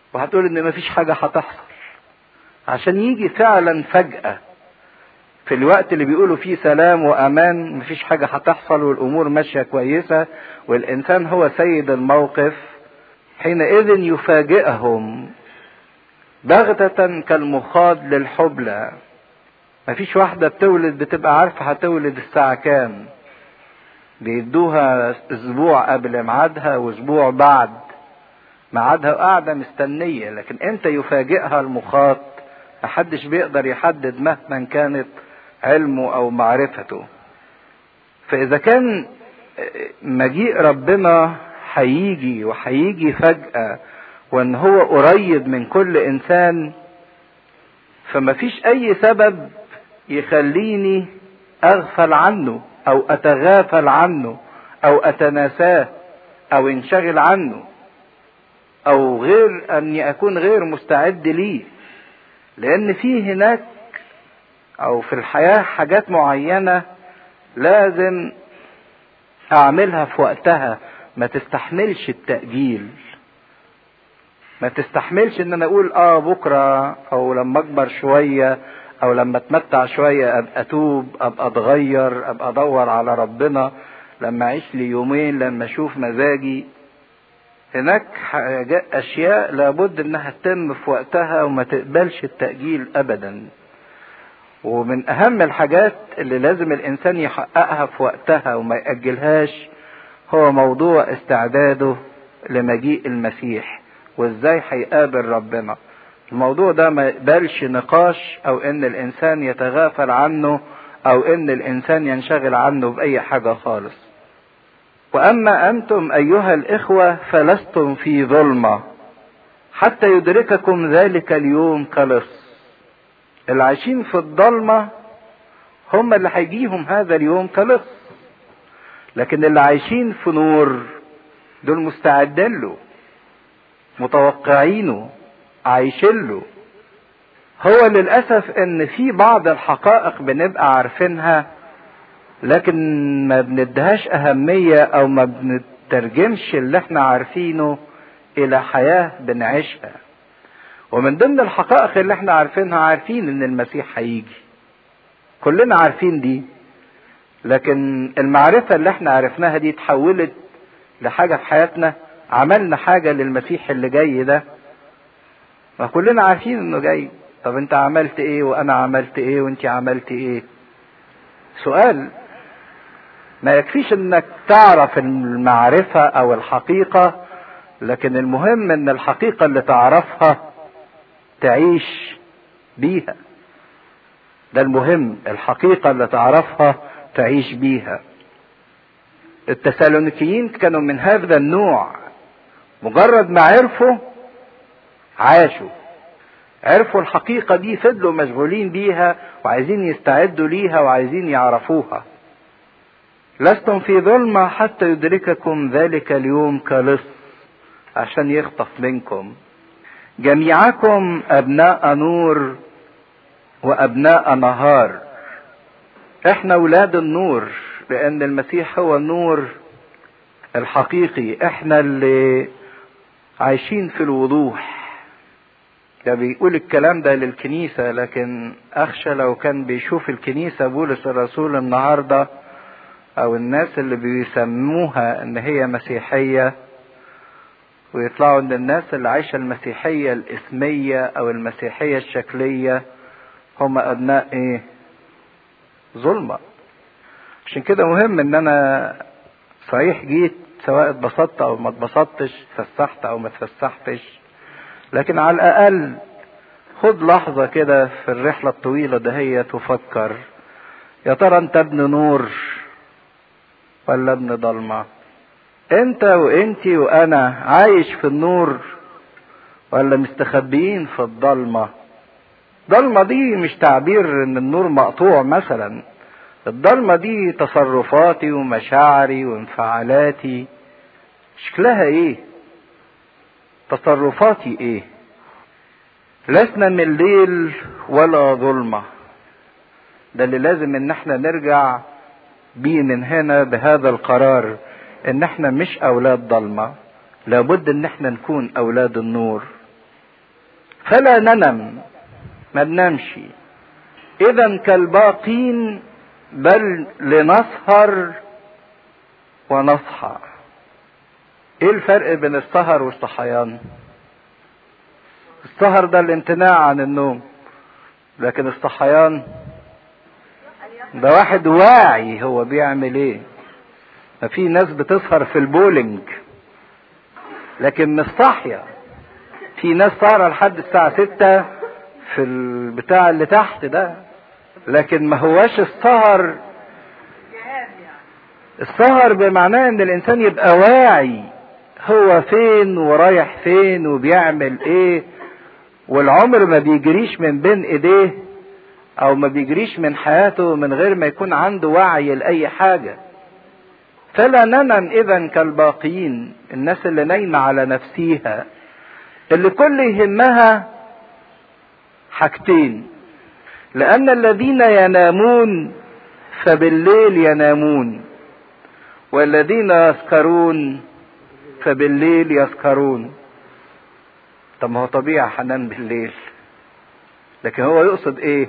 وهتقول ان مفيش حاجة هتحصل عشان يجي فعلا فجأة في الوقت اللي بيقولوا فيه سلام وامان مفيش حاجة هتحصل والامور ماشية كويسة والانسان هو سيد الموقف حينئذ يفاجئهم بغتة كالمخاض للحبلى مفيش واحدة بتولد بتبقى عارفة هتولد الساعة كام بيدوها اسبوع قبل ميعادها واسبوع بعد ميعادها وقاعدة مستنية لكن امتى يفاجئها المخاط محدش بيقدر يحدد مهما كانت علمه او معرفته فاذا كان مجيء ربنا هيجي وهيجي فجأة وان هو قريب من كل انسان فما فيش اي سبب يخليني اغفل عنه او اتغافل عنه او اتناساه او انشغل عنه او غير اني اكون غير مستعد ليه لان في هناك او في الحياة حاجات معينة لازم اعملها في وقتها ما تستحملش التأجيل ما تستحملش ان انا اقول اه بكرة او لما اكبر شوية او لما اتمتع شوية ابقى اتوب ابقى اتغير ابقى ادور على ربنا لما اعيش لي يومين لما اشوف مزاجي هناك حاجات اشياء لابد انها تتم في وقتها وما تقبلش التأجيل ابدا ومن اهم الحاجات اللي لازم الانسان يحققها في وقتها وما يأجلهاش هو موضوع استعداده لمجيء المسيح وازاي هيقابل ربنا الموضوع ده ما يقبلش نقاش او ان الانسان يتغافل عنه او ان الانسان ينشغل عنه باي حاجة خالص واما انتم ايها الاخوة فلستم في ظلمة حتى يدرككم ذلك اليوم كلص اللي عايشين في الضلمة هم اللي هيجيهم هذا اليوم كلص لكن اللي عايشين في نور دول مستعدين له متوقعينه عايشين له هو للأسف ان في بعض الحقائق بنبقى عارفينها لكن ما بندهاش أهمية أو ما بنترجمش اللي احنا عارفينه إلى حياة بنعيشها ومن ضمن الحقائق اللي احنا عارفينها عارفين ان المسيح هيجي كلنا عارفين دي لكن المعرفة اللي احنا عرفناها دي اتحولت لحاجة في حياتنا عملنا حاجة للمسيح اللي جاي ده ما كلنا عارفين انه جاي طب انت عملت ايه وانا عملت ايه وانت عملت ايه سؤال ما يكفيش انك تعرف المعرفة او الحقيقة لكن المهم ان الحقيقة اللي تعرفها تعيش بيها ده المهم الحقيقة اللي تعرفها تعيش بيها التسالونيكيين كانوا من هذا النوع مجرد ما عرفوا عاشوا عرفوا الحقيقة دي فضلوا مشغولين بيها وعايزين يستعدوا ليها وعايزين يعرفوها لستم في ظلمة حتى يدرككم ذلك اليوم كلص عشان يخطف منكم جميعكم أبناء نور وأبناء نهار احنا ولاد النور لأن المسيح هو النور الحقيقي احنا اللي عايشين في الوضوح ده بيقول الكلام ده للكنيسة لكن أخشى لو كان بيشوف الكنيسة بولس الرسول النهاردة أو الناس اللي بيسموها إن هي مسيحية ويطلعوا إن الناس اللي عايشة المسيحية الإسمية أو المسيحية الشكلية هم أبناء إيه؟ ظلمة عشان كده مهم إن أنا صحيح جيت سواء اتبسطت أو ما اتبسطتش اتفسحت أو ما اتفسحتش لكن على الاقل خد لحظة كده في الرحلة الطويلة دهيت وفكر يا ترى انت ابن نور ولا ابن ضلمة انت وانتي وانا عايش في النور ولا مستخبيين في الضلمة ضلمة دي مش تعبير ان النور مقطوع مثلا الضلمة دي تصرفاتي ومشاعري وانفعالاتي شكلها ايه تصرفاتي ايه لسنا من ليل ولا ظلمة ده اللي لازم ان احنا نرجع بيه من هنا بهذا القرار ان احنا مش اولاد ضلمة لابد ان احنا نكون اولاد النور فلا ننم ما ننامش اذا كالباقين بل لنسهر ونصحى ايه الفرق بين السهر والصحيان السهر ده الامتناع عن النوم لكن الصحيان ده واحد واعي هو بيعمل ايه ما في ناس بتسهر في البولينج لكن مش صاحيه في ناس سهره لحد الساعه ستة في البتاع اللي تحت ده لكن ما هواش السهر السهر بمعناه ان الانسان يبقى واعي هو فين ورايح فين وبيعمل ايه والعمر ما بيجريش من بين ايديه او ما بيجريش من حياته من غير ما يكون عنده وعي لاي حاجة فلا ننم اذا كالباقيين الناس اللي نايمة على نفسيها اللي كل يهمها حاجتين لان الذين ينامون فبالليل ينامون والذين يسكرون فبالليل يسكرون طب ما هو طبيعي هنام بالليل لكن هو يقصد ايه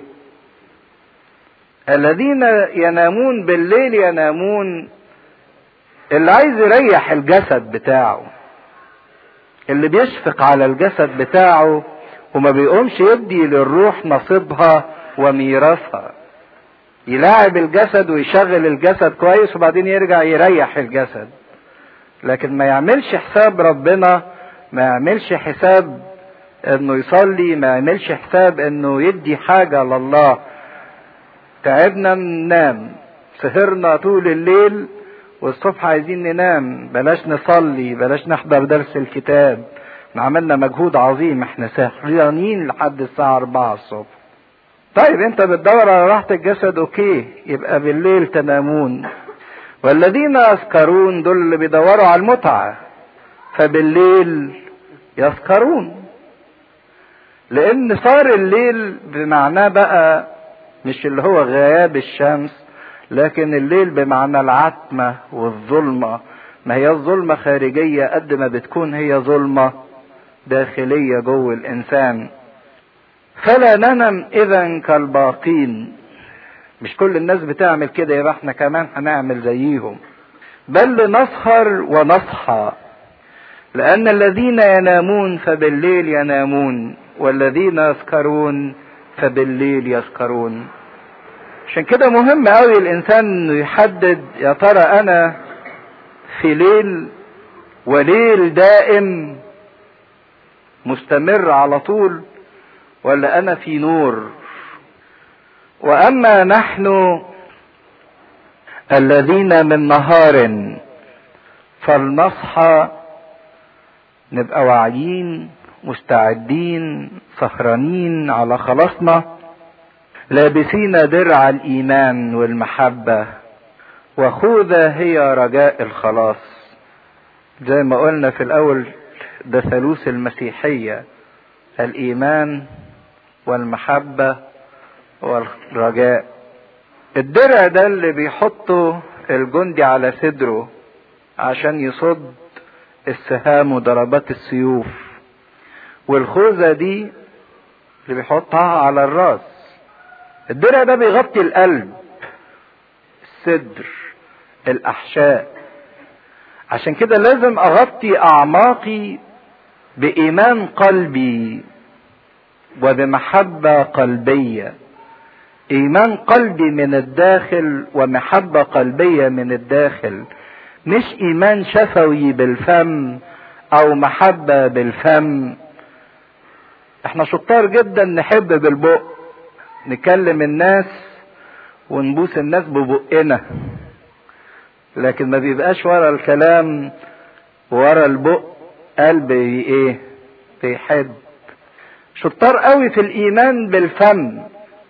الذين ينامون بالليل ينامون اللي عايز يريح الجسد بتاعه اللي بيشفق على الجسد بتاعه وما بيقومش يدي للروح نصيبها وميراثها يلاعب الجسد ويشغل الجسد كويس وبعدين يرجع يريح الجسد لكن ما يعملش حساب ربنا ما يعملش حساب انه يصلي ما يعملش حساب انه يدي حاجة لله تعبنا ننام سهرنا طول الليل والصبح عايزين ننام بلاش نصلي بلاش نحضر درس الكتاب عملنا مجهود عظيم احنا سهرانين لحد الساعة 4 الصبح طيب انت بتدور على راحة الجسد اوكي يبقى بالليل تنامون والذين يسكرون دول اللي بيدوروا على المتعة فبالليل يسكرون لان صار الليل بمعناه بقى مش اللي هو غياب الشمس لكن الليل بمعنى العتمة والظلمة ما هي الظلمة خارجية قد ما بتكون هي ظلمة داخلية جوه الإنسان فلا ننم إذا كالباقين مش كل الناس بتعمل كده يبقى احنا كمان هنعمل زيهم بل نسهر ونصحى لأن الذين ينامون فبالليل ينامون والذين يسكرون فبالليل يسكرون عشان كده مهم قوي الانسان انه يحدد يا ترى انا في ليل وليل دائم مستمر على طول ولا انا في نور واما نحن الذين من نهار فلنصحى نبقى واعيين مستعدين سهرانين على خلاصنا لابسين درع الايمان والمحبه وخوذة هي رجاء الخلاص زي ما قلنا في الاول ده ثالوث المسيحيه الايمان والمحبه والرجاء الدرع ده اللي بيحطه الجندي على صدره عشان يصد السهام وضربات السيوف والخوذة دي اللي بيحطها على الراس الدرع ده بيغطي القلب الصدر الاحشاء عشان كده لازم اغطي اعماقي بايمان قلبي وبمحبه قلبيه ايمان قلبي من الداخل ومحبه قلبيه من الداخل مش ايمان شفوي بالفم او محبه بالفم احنا شطار جدا نحب بالبق نكلم الناس ونبوس الناس ببقنا لكن ما بيبقاش ورا الكلام ورا البق قلب ايه بيحب شطار قوي في الايمان بالفم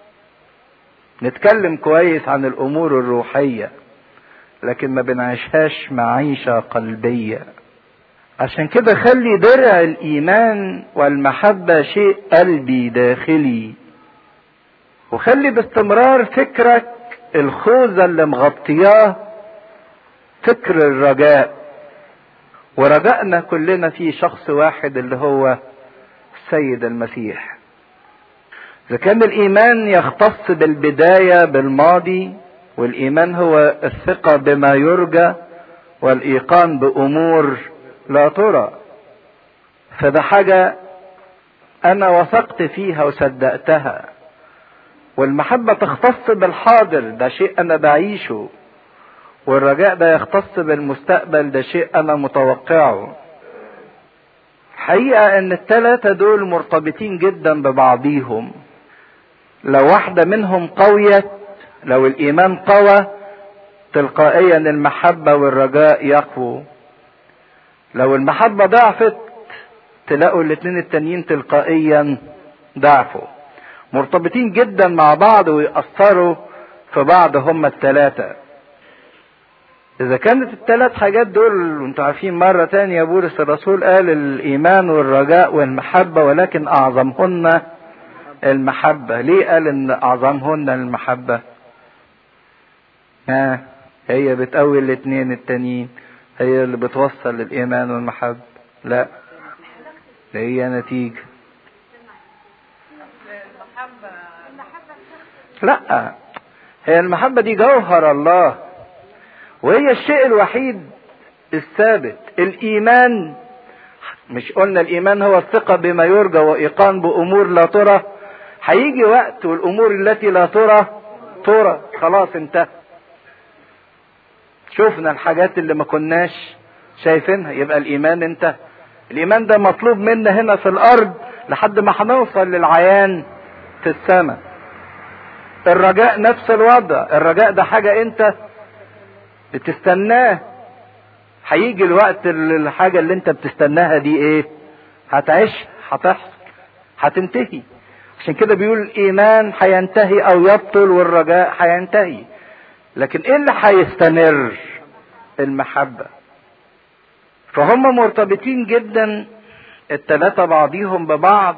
نتكلم كويس عن الامور الروحيه لكن ما بنعيشهاش معيشه قلبيه عشان كده خلي درع الايمان والمحبه شيء قلبي داخلي وخلي باستمرار فكرك الخوذه اللي مغطياه فكر الرجاء ورجائنا كلنا في شخص واحد اللي هو السيد المسيح اذا كان الايمان يختص بالبدايه بالماضي والايمان هو الثقه بما يرجى والايقان بامور لا ترى فده حاجه انا وثقت فيها وصدقتها والمحبه تختص بالحاضر ده شيء انا بعيشه والرجاء ده يختص بالمستقبل ده شيء انا متوقعه حقيقة ان التلاتة دول مرتبطين جدا ببعضيهم لو واحدة منهم قويت لو الايمان قوى تلقائيا المحبة والرجاء يقووا لو المحبة ضعفت تلاقوا الاتنين التانيين تلقائيا ضعفوا مرتبطين جدا مع بعض ويأثروا في بعض هما التلاتة إذا كانت الثلاث حاجات دول وانتم عارفين مرة تانية بولس الرسول قال الإيمان والرجاء والمحبة ولكن أعظمهن المحبة ليه قال إن أعظمهن المحبة ها هي بتقوي الاثنين التانيين هي اللي بتوصل للإيمان والمحبة لا هي نتيجة لا هي المحبة دي جوهر الله وهي الشيء الوحيد الثابت الايمان مش قلنا الايمان هو الثقة بما يرجى وايقان بامور لا ترى هيجي وقت والامور التي لا ترى ترى خلاص انتهى شفنا الحاجات اللي ما كناش شايفينها يبقى الايمان انتهى الايمان ده مطلوب منا هنا في الارض لحد ما هنوصل للعيان في السماء الرجاء نفس الوضع الرجاء ده حاجة انت بتستناه هيجي الوقت اللي الحاجة اللي انت بتستناها دي ايه هتعيش هتحصل هتنتهي عشان كده بيقول الايمان هينتهي او يبطل والرجاء هينتهي لكن ايه اللي هيستمر المحبة فهم مرتبطين جدا التلاتة بعضيهم ببعض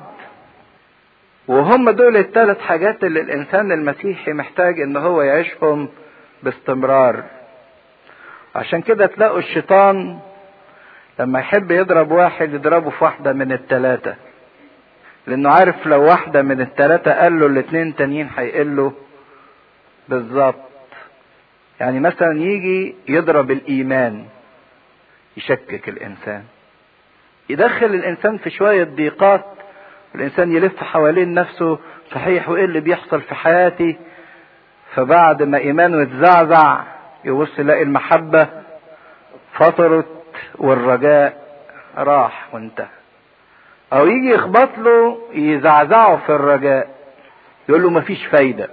وهم دول الثلاث حاجات اللي الانسان المسيحي محتاج ان هو يعيشهم باستمرار عشان كده تلاقوا الشيطان لما يحب يضرب واحد يضربه في واحدة من التلاتة لانه عارف لو واحدة من التلاتة قال له الاتنين تانيين هيقول له بالظبط يعني مثلا يجي يضرب الايمان يشكك الانسان يدخل الانسان في شوية ضيقات الانسان يلف حوالين نفسه صحيح وايه اللي بيحصل في حياتي فبعد ما ايمانه يتزعزع يبص يلاقي المحبة فطرت والرجاء راح وانتهى او يجي يخبط له يزعزعه في الرجاء يقول له مفيش فايدة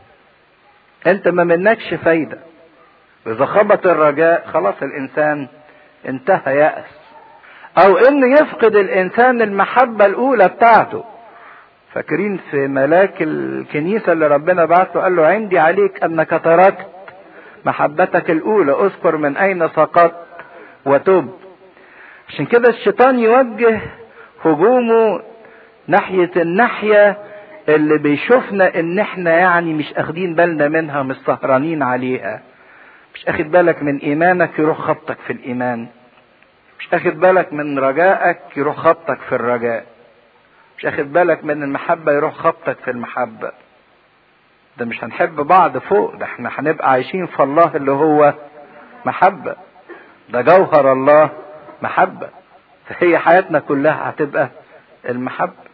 انت ما منكش فايدة اذا خبط الرجاء خلاص الانسان انتهى يأس او ان يفقد الانسان المحبة الاولى بتاعته فاكرين في ملاك الكنيسة اللي ربنا بعته قال له عندي عليك انك تركت محبتك الاولى اذكر من اين سقطت وتب عشان كده الشيطان يوجه هجومه ناحية الناحية اللي بيشوفنا ان احنا يعني مش اخدين بالنا منها مش سهرانين عليها مش اخد بالك من ايمانك يروح خبطك في الايمان مش اخد بالك من رجائك يروح خبطك في الرجاء مش اخد بالك من المحبة يروح خبطك في المحبة ده مش هنحب بعض فوق ده احنا هنبقى عايشين في الله اللي هو محبة ده جوهر الله محبة فهي حياتنا كلها هتبقى المحبة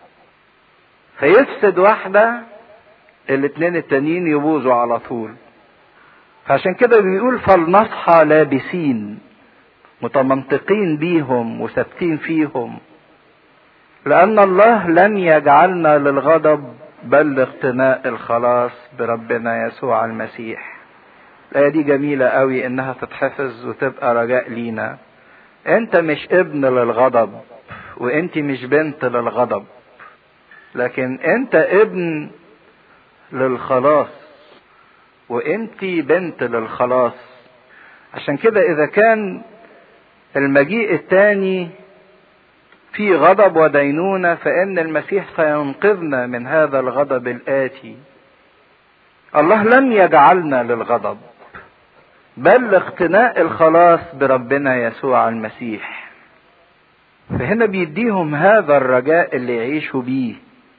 فيفسد واحدة الاتنين التانيين يبوظوا على طول فعشان كده بيقول فلنصحى لابسين متمنطقين بيهم وثابتين فيهم لأن الله لم يجعلنا للغضب بل لاقتناء الخلاص بربنا يسوع المسيح الآية دي جميلة قوي إنها تتحفظ وتبقى رجاء لينا أنت مش ابن للغضب وأنت مش بنت للغضب لكن أنت ابن للخلاص وأنت بنت للخلاص عشان كده إذا كان المجيء الثاني في غضب ودينونة فإن المسيح سينقذنا من هذا الغضب الآتي الله لم يجعلنا للغضب بل لاقتناء الخلاص بربنا يسوع المسيح فهنا بيديهم هذا الرجاء اللي يعيشوا بيه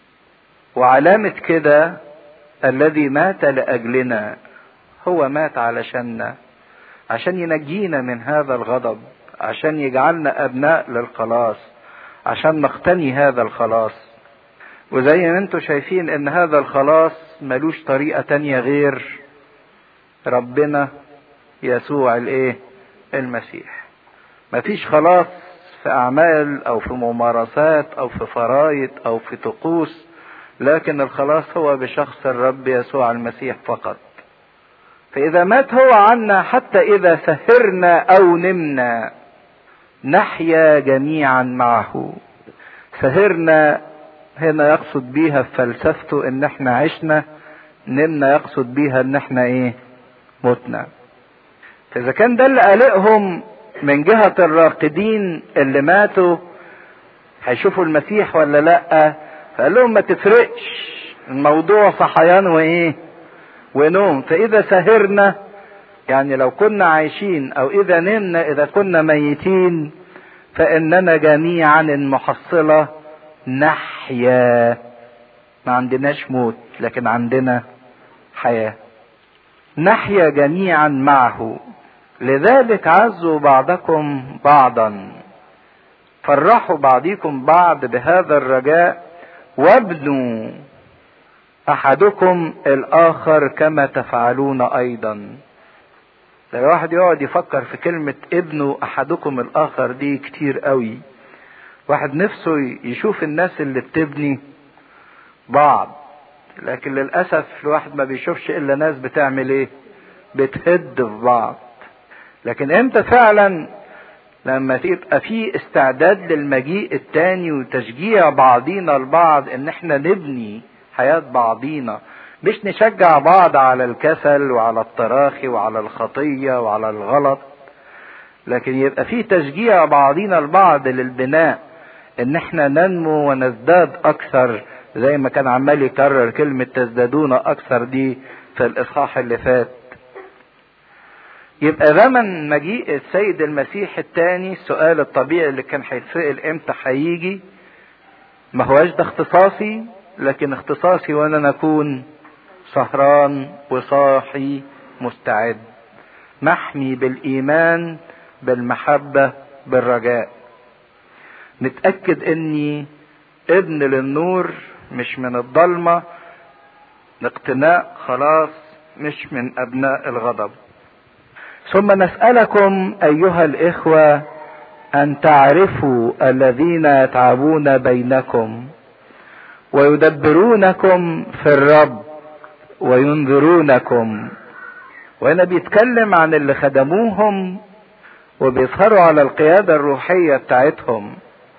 وعلامة كده الذي مات لأجلنا هو مات علشاننا عشان ينجينا من هذا الغضب عشان يجعلنا أبناء للخلاص عشان نقتني هذا الخلاص وزي ما انتم شايفين ان هذا الخلاص ملوش طريقة تانية غير ربنا يسوع الايه المسيح مفيش خلاص في اعمال او في ممارسات او في فرايد او في طقوس لكن الخلاص هو بشخص الرب يسوع المسيح فقط فاذا مات هو عنا حتى اذا سهرنا او نمنا نحيا جميعا معه سهرنا هنا يقصد بيها في فلسفته ان احنا عشنا نمنا يقصد بيها ان احنا ايه متنا فاذا كان ده اللي قلقهم من جهة الراقدين اللي ماتوا هيشوفوا المسيح ولا لا فقال لهم ما تفرقش الموضوع صحيان وايه ونوم فاذا سهرنا يعني لو كنا عايشين او اذا نمنا اذا كنا ميتين فاننا جميعا المحصله نحيا ما عندناش موت لكن عندنا حياه نحيا جميعا معه لذلك عزوا بعضكم بعضا فرحوا بعضكم بعض بهذا الرجاء وابنوا احدكم الاخر كما تفعلون ايضا لو واحد يقعد يفكر في كلمة ابنوا احدكم الاخر دي كتير قوي واحد نفسه يشوف الناس اللي بتبني بعض لكن للأسف الواحد ما بيشوفش إلا ناس بتعمل إيه بتهد في بعض لكن امتى فعلا لما تبقى في استعداد للمجيء التاني وتشجيع بعضينا البعض ان احنا نبني حياة بعضينا مش نشجع بعض على الكسل وعلى التراخي وعلى الخطية وعلى الغلط لكن يبقى في تشجيع بعضينا البعض للبناء ان احنا ننمو ونزداد اكثر زي ما كان عمال يكرر كلمة تزدادون اكثر دي في الاصحاح اللي فات يبقى زمن مجيء السيد المسيح الثاني السؤال الطبيعي اللي كان هيتسأل امتى هيجي ما هواش ده اختصاصي لكن اختصاصي وانا نكون سهران وصاحي مستعد محمي بالايمان بالمحبة بالرجاء نتأكد اني ابن للنور مش من الضلمة اقتناء خلاص مش من ابناء الغضب ثم نسألكم ايها الاخوة ان تعرفوا الذين يتعبون بينكم ويدبرونكم في الرب وينذرونكم وهنا بيتكلم عن اللي خدموهم وبيظهروا على القيادة الروحية بتاعتهم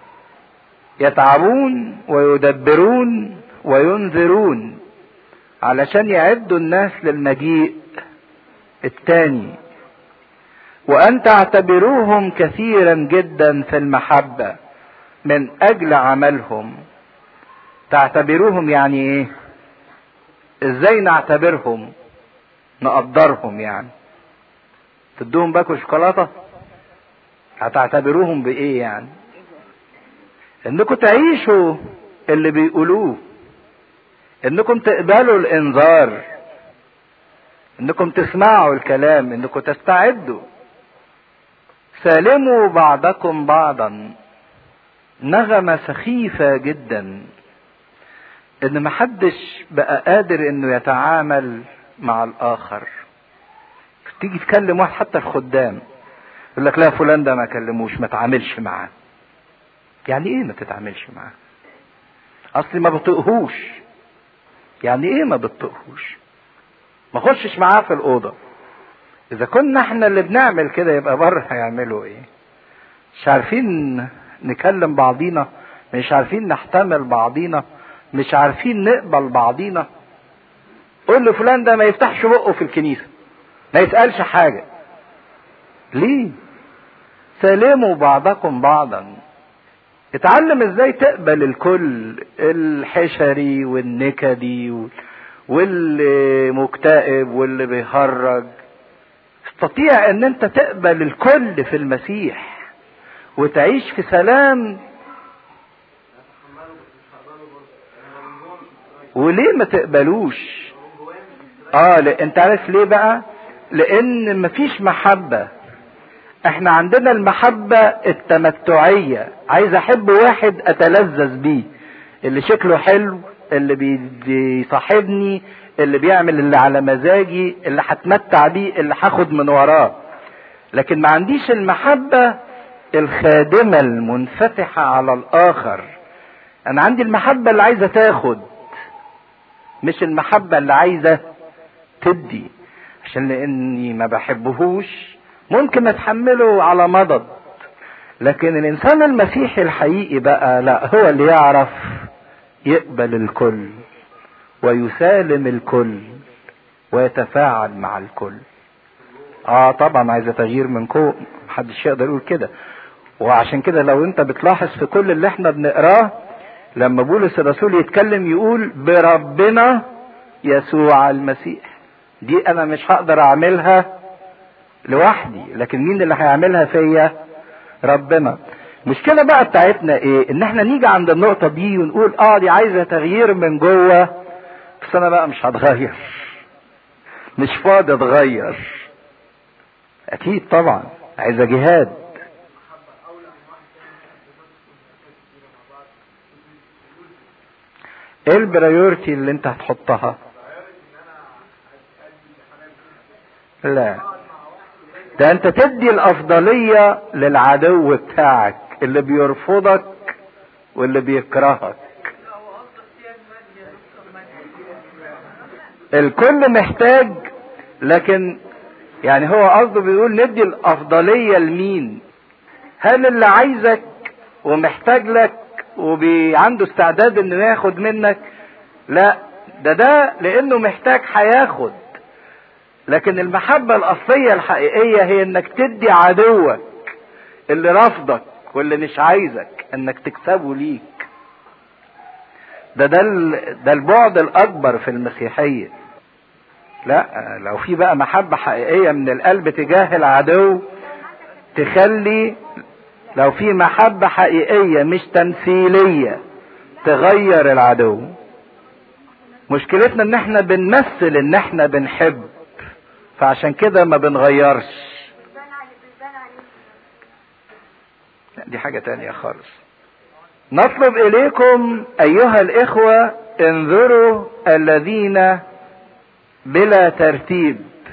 يتعبون ويدبرون وينذرون علشان يعدوا الناس للمجيء التاني وان تعتبروهم كثيرا جدا في المحبة من اجل عملهم تعتبروهم يعني ايه ازاي نعتبرهم نقدرهم يعني تدوهم باكو شوكولاتة هتعتبروهم بايه يعني انكم تعيشوا اللي بيقولوه انكم تقبلوا الانذار انكم تسمعوا الكلام انكم تستعدوا سالموا بعضكم بعضا نغمة سخيفة جدا ان محدش بقى قادر انه يتعامل مع الاخر تيجي تكلم واحد حتى الخدام يقول لك لا فلان ده ما كلموش ما تعاملش معاه يعني ايه ما تتعاملش معاه اصلي ما بطقهوش يعني ايه ما بتطقهوش ما خشش معاه في الاوضه اذا كنا احنا اللي بنعمل كده يبقى بره هيعملوا ايه مش عارفين نكلم بعضينا مش عارفين نحتمل بعضينا مش عارفين نقبل بعضينا قول له فلان ده ما يفتحش بقه في الكنيسه ما يسالش حاجه ليه سلموا بعضكم بعضا اتعلم ازاي تقبل الكل الحشري والنكدي واللي مكتئب واللي بيهرج استطيع ان انت تقبل الكل في المسيح وتعيش في سلام وليه ما تقبلوش اه لا انت عارف ليه بقى لان مفيش محبة احنا عندنا المحبة التمتعية عايز احب واحد اتلذذ بيه اللي شكله حلو اللي بيصاحبني اللي بيعمل اللي على مزاجي اللي هتمتع بيه اللي هاخد من وراه لكن ما عنديش المحبة الخادمة المنفتحة على الآخر أنا عندي المحبة اللي عايزة تاخد مش المحبة اللي عايزة تدي عشان لأني ما بحبهوش ممكن أتحمله على مضض لكن الإنسان المسيحي الحقيقي بقى لا هو اللي يعرف يقبل الكل ويسالم الكل ويتفاعل مع الكل اه طبعا عايزه تغيير من فوق محدش يقدر يقول كده وعشان كده لو انت بتلاحظ في كل اللي احنا بنقراه لما بولس الرسول يتكلم يقول بربنا يسوع المسيح دي انا مش هقدر اعملها لوحدي لكن مين اللي هيعملها فيا ربنا المشكله بقى بتاعتنا ايه ان احنا نيجي عند النقطه دي ونقول اه دي عايزه تغيير من جوه بس انا بقى مش هتغير مش فاضي اتغير اكيد طبعا عايزه جهاد ايه البرايورتي اللي انت هتحطها لا ده انت تدي الافضلية للعدو بتاعك اللي بيرفضك واللي بيكرهك الكل محتاج لكن يعني هو قصده بيقول ندي الافضلية لمين هل اللي عايزك ومحتاج لك وعنده استعداد انه ياخد منك لا ده ده لانه محتاج هياخد لكن المحبة الاصلية الحقيقية هي انك تدي عدوك اللي رفضك واللي مش عايزك انك تكسبه ليك ده ده ده البعد الاكبر في المسيحية لا لو في بقى محبة حقيقية من القلب تجاه العدو تخلي لو في محبة حقيقية مش تمثيلية تغير العدو مشكلتنا ان احنا بنمثل ان احنا بنحب فعشان كده ما بنغيرش دي حاجة تانية خالص نطلب اليكم ايها الاخوة انظروا الذين بلا ترتيب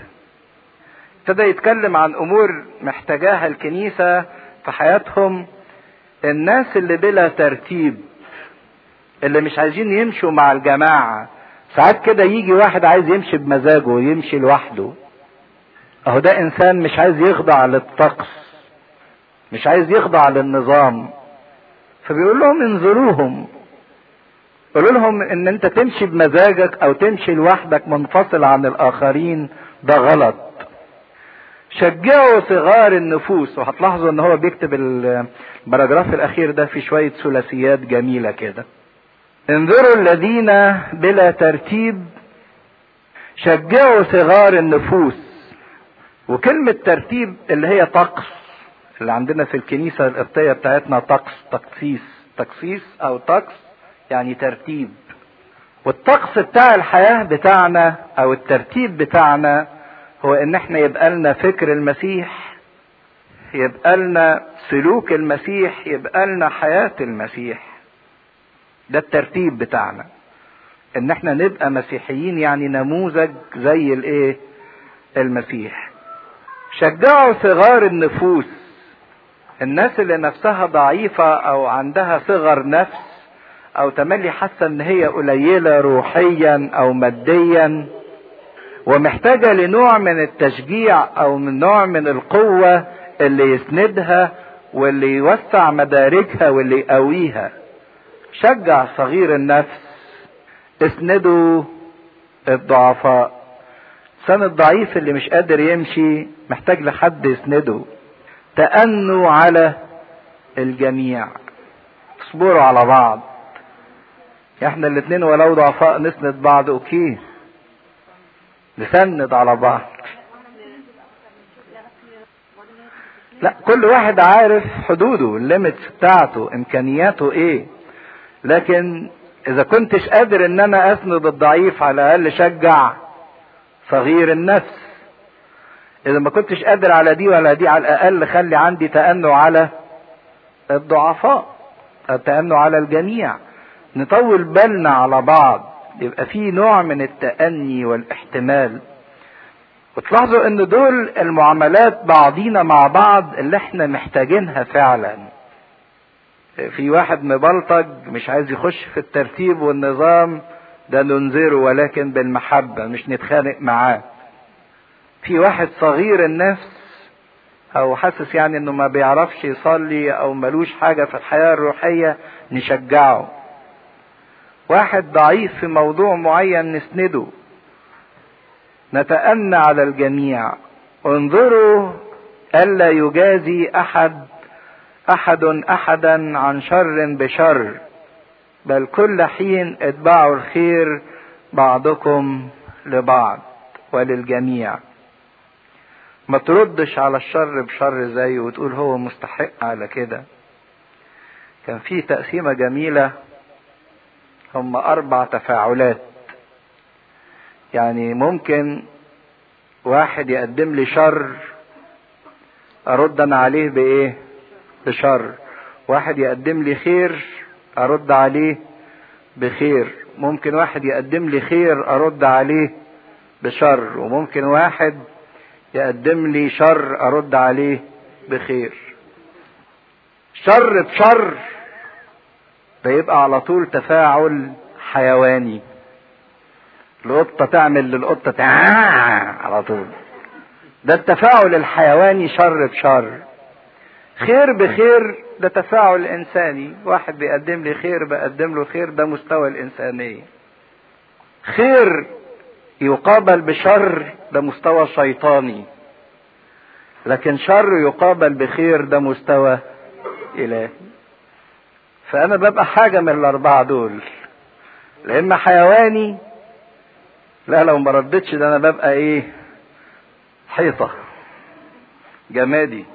ابتدى يتكلم عن امور محتاجاها الكنيسة في حياتهم الناس اللي بلا ترتيب اللي مش عايزين يمشوا مع الجماعة ساعات كده يجي واحد عايز يمشي بمزاجه ويمشي لوحده اهو ده انسان مش عايز يخضع للطقس مش عايز يخضع للنظام فبيقول لهم انظروهم قولوا لهم ان انت تمشي بمزاجك او تمشي لوحدك منفصل عن الاخرين ده غلط شجعوا صغار النفوس وهتلاحظوا ان هو بيكتب البراجراف الاخير ده في شوية ثلاثيات جميلة كده انظروا الذين بلا ترتيب شجعوا صغار النفوس وكلمة ترتيب اللي هي طقس اللي عندنا في الكنيسة القبطية بتاعتنا طقس تقسيس تقسيس او طقس يعني ترتيب والطقس بتاع الحياة بتاعنا او الترتيب بتاعنا هو ان احنا يبقى لنا فكر المسيح يبقى لنا سلوك المسيح يبقى لنا حياة المسيح ده الترتيب بتاعنا ان احنا نبقى مسيحيين يعني نموذج زي الايه المسيح شجعوا صغار النفوس الناس اللي نفسها ضعيفة او عندها صغر نفس او تملي حاسة ان هي قليلة روحيا او ماديا ومحتاجة لنوع من التشجيع او من نوع من القوة اللي يسندها واللي يوسع مداركها واللي يقويها شجع صغير النفس اسندوا الضعفاء الانسان الضعيف اللي مش قادر يمشي محتاج لحد يسنده تأنوا على الجميع اصبروا على بعض احنا الاتنين ولو ضعفاء نسند بعض اوكي نسند على بعض لا كل واحد عارف حدوده الليميتس بتاعته امكانياته ايه لكن اذا كنتش قادر ان انا اسند الضعيف على الاقل شجع صغير النفس اذا ما كنتش قادر على دي ولا دي على الاقل خلي عندي تأنه على الضعفاء التأنه على الجميع نطول بالنا على بعض يبقى في نوع من التأني والاحتمال وتلاحظوا ان دول المعاملات بعضينا مع بعض اللي احنا محتاجينها فعلا في واحد مبلطج مش عايز يخش في الترتيب والنظام ده ننذره ولكن بالمحبة مش نتخانق معاه في واحد صغير النفس او حاسس يعني انه ما بيعرفش يصلي او ملوش حاجة في الحياة الروحية نشجعه واحد ضعيف في موضوع معين نسنده نتأنى على الجميع انظروا ألا يجازي أحد أحد أحدا عن شر بشر بل كل حين اتبعوا الخير بعضكم لبعض وللجميع ما تردش على الشر بشر زيه وتقول هو مستحق على كده كان في تقسيمة جميلة هم أربع تفاعلات يعني ممكن واحد يقدم لي شر أرد أنا عليه بإيه؟ بشر واحد يقدم لي خير أرد عليه بخير ممكن واحد يقدم لي خير أرد عليه بشر وممكن واحد يقدم لي شر أرد عليه بخير شر بشر ده يبقى على طول تفاعل حيواني القطة تعمل للقطة على طول ده التفاعل الحيواني شر بشر خير بخير ده تفاعل انساني واحد بيقدم لي خير بقدم له خير ده مستوى الانسانيه خير يقابل بشر ده مستوى شيطاني لكن شر يقابل بخير ده مستوى الهي فانا ببقى حاجه من الاربعه دول لا اما حيواني لا لو ما ردتش ده انا ببقى ايه حيطه جمادي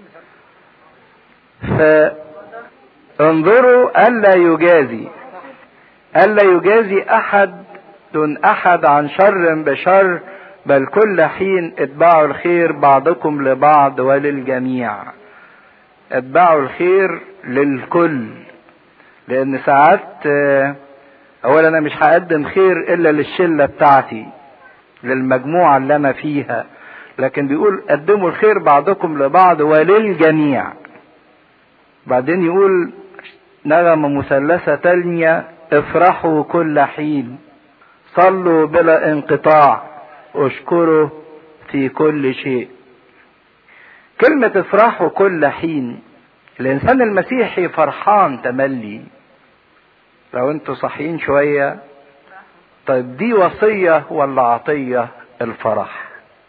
فانظروا ألا يجازي ألا يجازي أحد دون أحد عن شر بشر بل كل حين اتبعوا الخير بعضكم لبعض وللجميع اتبعوا الخير للكل لأن ساعات أولا أنا مش هقدم خير إلا للشلة بتاعتي للمجموعة اللي أنا فيها لكن بيقول قدموا الخير بعضكم لبعض وللجميع بعدين يقول نغمة مثلثة تانية افرحوا كل حين صلوا بلا انقطاع اشكروا في كل شيء كلمة افرحوا كل حين الانسان المسيحي فرحان تملي لو انتوا صحيين شوية طيب دي وصية ولا عطية الفرح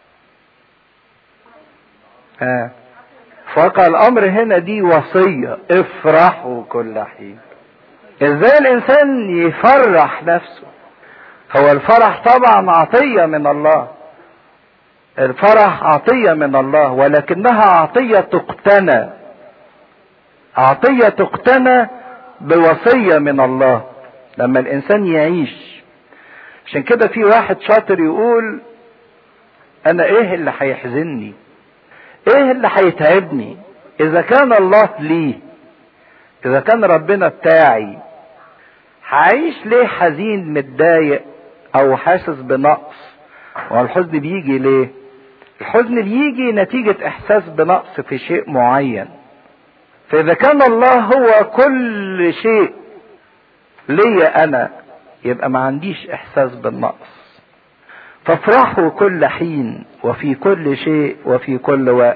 ها فقع الامر هنا دي وصية افرحوا كل حين ازاي الانسان يفرح نفسه هو الفرح طبعا عطية من الله الفرح عطية من الله ولكنها عطية تقتنى عطية تقتنى بوصية من الله لما الانسان يعيش عشان كده في واحد شاطر يقول انا ايه اللي هيحزنني ايه اللي هيتعبني اذا كان الله لي اذا كان ربنا بتاعي هعيش ليه حزين متضايق او حاسس بنقص والحزن بيجي ليه الحزن بيجي نتيجة احساس بنقص في شيء معين فاذا كان الله هو كل شيء ليا انا يبقى ما عنديش احساس بالنقص فافرحوا كل حين وفي كل شيء وفي كل وقت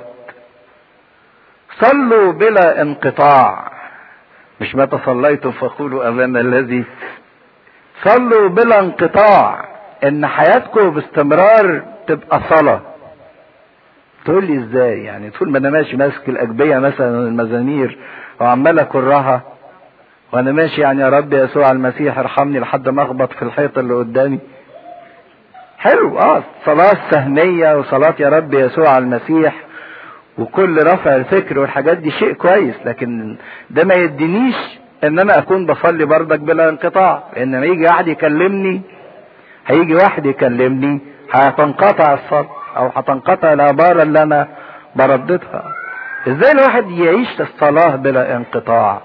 صلوا بلا انقطاع مش متى صليتم فقولوا امام الذي صلوا بلا انقطاع ان حياتكم باستمرار تبقى صلاة تقول لي ازاي يعني طول ما انا ماشي ماسك الاجبية مثلا المزامير وعمال اكرها وانا ماشي يعني يا رب يسوع المسيح ارحمني لحد ما اخبط في الحيطة اللي قدامي حلو اه صلاة سهمية وصلاة يا رب يسوع المسيح وكل رفع الفكر والحاجات دي شيء كويس لكن ده ما يدينيش ان انا اكون بصلي بردك بلا انقطاع لان لما يجي واحد يكلمني هيجي واحد يكلمني هتنقطع الصلاة او هتنقطع العبارة اللي انا برددها ازاي الواحد يعيش الصلاة بلا انقطاع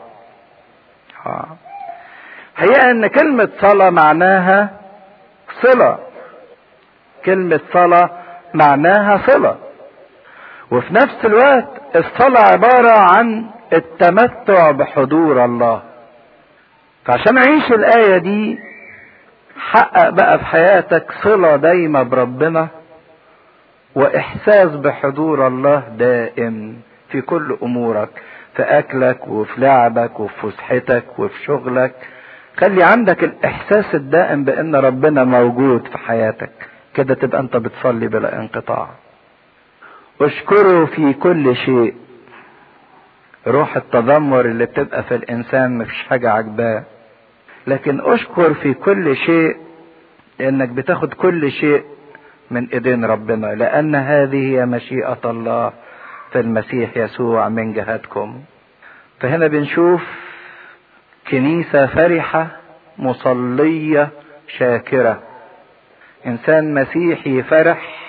هي ان كلمة صلاة معناها صلة كلمة صلاة معناها صلة وفي نفس الوقت الصلاة عبارة عن التمتع بحضور الله فعشان اعيش الآية دي حقق بقى في حياتك صلة دايمة بربنا وإحساس بحضور الله دائم في كل أمورك في أكلك وفي لعبك وفي فسحتك وفي شغلك خلي عندك الإحساس الدائم بأن ربنا موجود في حياتك كده تبقى أنت بتصلي بلا انقطاع اشكره في كل شيء روح التذمر اللي بتبقى في الانسان مفيش حاجة عجباه لكن اشكر في كل شيء لانك بتاخد كل شيء من ايدين ربنا لان هذه هي مشيئة الله في المسيح يسوع من جهتكم فهنا بنشوف كنيسة فرحة مصلية شاكرة انسان مسيحي فرح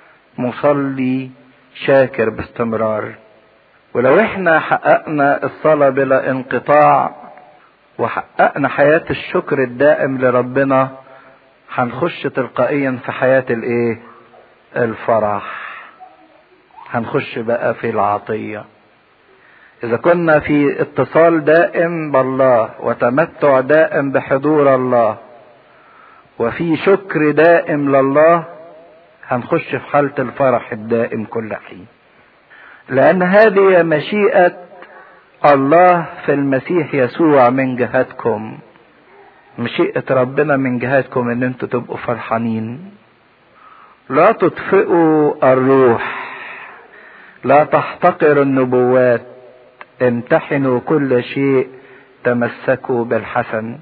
مصلي شاكر باستمرار ولو احنا حققنا الصلاة بلا انقطاع وحققنا حياة الشكر الدائم لربنا هنخش تلقائيا في حياة الايه الفرح هنخش بقى في العطية اذا كنا في اتصال دائم بالله وتمتع دائم بحضور الله وفي شكر دائم لله هنخش في حالة الفرح الدائم كل حين لأن هذه مشيئة الله في المسيح يسوع من جهتكم مشيئة ربنا من جهتكم ان انتوا تبقوا فرحانين لا تطفئوا الروح لا تحتقروا النبوات امتحنوا كل شيء تمسكوا بالحسن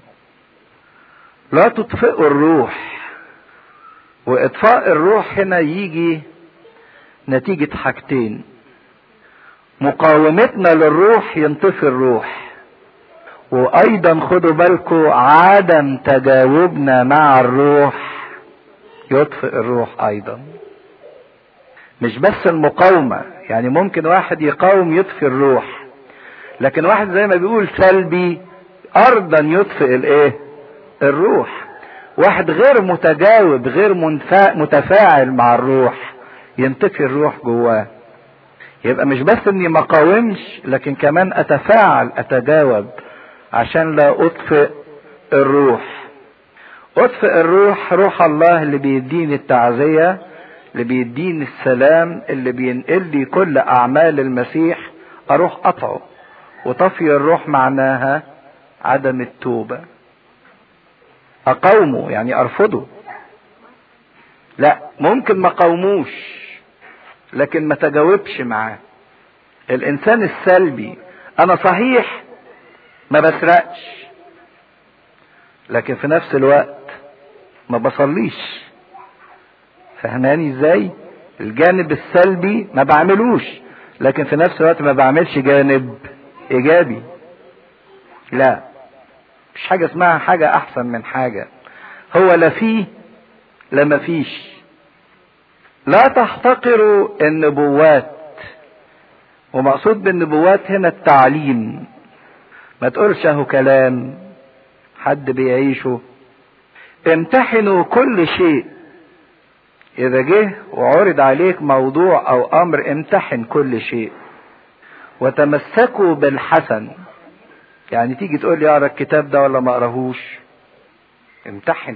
لا تطفئوا الروح واطفاء الروح هنا يجي نتيجة حاجتين مقاومتنا للروح ينطفي الروح وايضا خدوا بالكم عدم تجاوبنا مع الروح يطفئ الروح ايضا مش بس المقاومة يعني ممكن واحد يقاوم يطفي الروح لكن واحد زي ما بيقول سلبي ارضا يطفئ الايه الروح واحد غير متجاوب غير متفاعل مع الروح ينطفي الروح جواه يبقى مش بس اني ما قاومش لكن كمان اتفاعل اتجاوب عشان لا اطفئ الروح اطفئ الروح روح الله اللي بيديني التعزية اللي بيديني السلام اللي بينقل لي كل اعمال المسيح اروح قطعه وطفي الروح معناها عدم التوبة اقاومه يعني ارفضه لا ممكن ما قاوموش لكن ما تجاوبش معاه الانسان السلبي انا صحيح ما بسرقش لكن في نفس الوقت ما بصليش فهماني ازاي الجانب السلبي ما بعملوش لكن في نفس الوقت ما بعملش جانب ايجابي لا مش حاجة اسمها حاجة احسن من حاجة هو لا فيه لا ما فيش لا تحتقروا النبوات ومقصود بالنبوات هنا التعليم ما تقولش اهو كلام حد بيعيشه امتحنوا كل شيء اذا جه وعرض عليك موضوع او امر امتحن كل شيء وتمسكوا بالحسن يعني تيجي تقول لي اقرا الكتاب ده ولا ما اقراهوش امتحن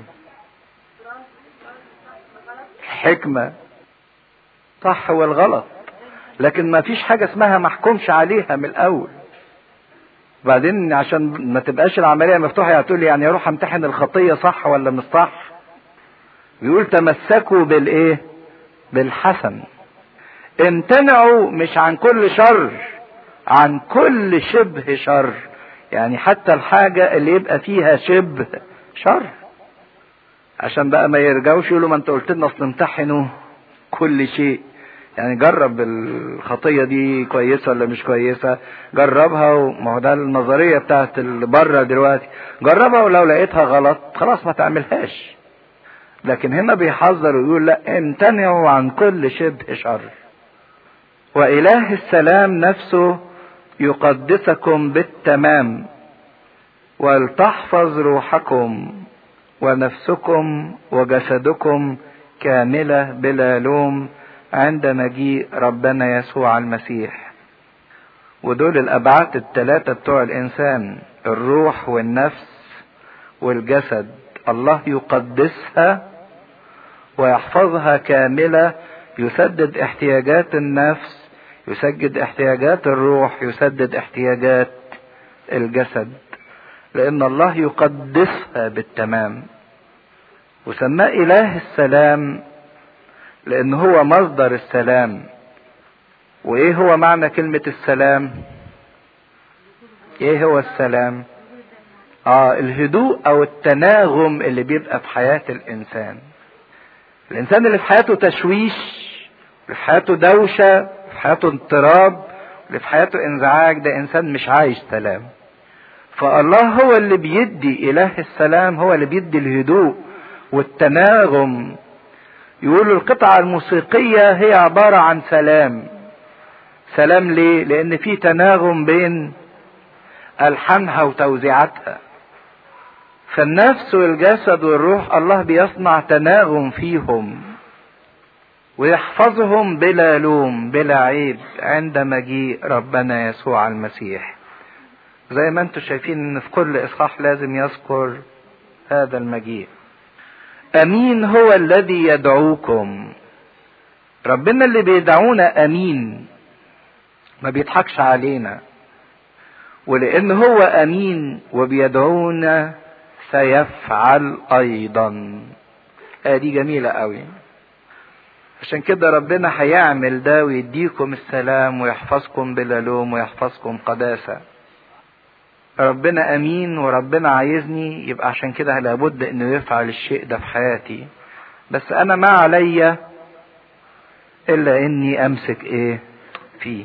الحكمه صح والغلط لكن ما فيش حاجة اسمها محكومش عليها من الأول بعدين عشان ما تبقاش العملية مفتوحة يعني تقول لي يعني اروح امتحن الخطية صح ولا مش صح بيقول تمسكوا بالايه بالحسن امتنعوا مش عن كل شر عن كل شبه شر يعني حتى الحاجة اللي يبقى فيها شبه شر عشان بقى ما يرجعوش يقولوا ما انت قلت لنا اصل امتحنوا كل شيء يعني جرب الخطية دي كويسة ولا مش كويسة جربها وما هو ده النظرية بتاعت اللي بره دلوقتي جربها ولو لقيتها غلط خلاص ما تعملهاش لكن هنا بيحذر ويقول لا امتنعوا عن كل شبه شر وإله السلام نفسه يقدسكم بالتمام ولتحفظ روحكم ونفسكم وجسدكم كاملة بلا لوم عند مجيء ربنا يسوع المسيح ودول الأبعاد الثلاثة بتوع الإنسان الروح والنفس والجسد الله يقدسها ويحفظها كاملة يسدد احتياجات النفس يسدد احتياجات الروح يسدد احتياجات الجسد لأن الله يقدسها بالتمام وسماه إله السلام لأن هو مصدر السلام وإيه هو معنى كلمة السلام؟ إيه هو السلام؟ آه الهدوء أو التناغم اللي بيبقى في حياة الإنسان. الإنسان اللي في حياته تشويش، اللي في حياته دوشة، في حياته اضطراب، اللي في حياته انزعاج ده إنسان مش عايش سلام. فالله هو اللي بيدي إله السلام هو اللي بيدي الهدوء والتناغم يقولوا القطعة الموسيقية هي عبارة عن سلام سلام ليه؟ لأن في تناغم بين ألحانها وتوزيعاتها فالنفس والجسد والروح الله بيصنع تناغم فيهم ويحفظهم بلا لوم بلا عيب عند مجيء ربنا يسوع المسيح زي ما انتم شايفين ان في كل اصحاح لازم يذكر هذا المجيء امين هو الذي يدعوكم ربنا اللي بيدعونا امين ما بيضحكش علينا ولان هو امين وبيدعونا سيفعل ايضا آه دي جميلة قوي عشان كده ربنا هيعمل ده ويديكم السلام ويحفظكم بلا لوم ويحفظكم قداسه ربنا امين وربنا عايزني يبقى عشان كده لابد انه يفعل الشيء ده في حياتي بس انا ما عليا الا اني امسك ايه فيه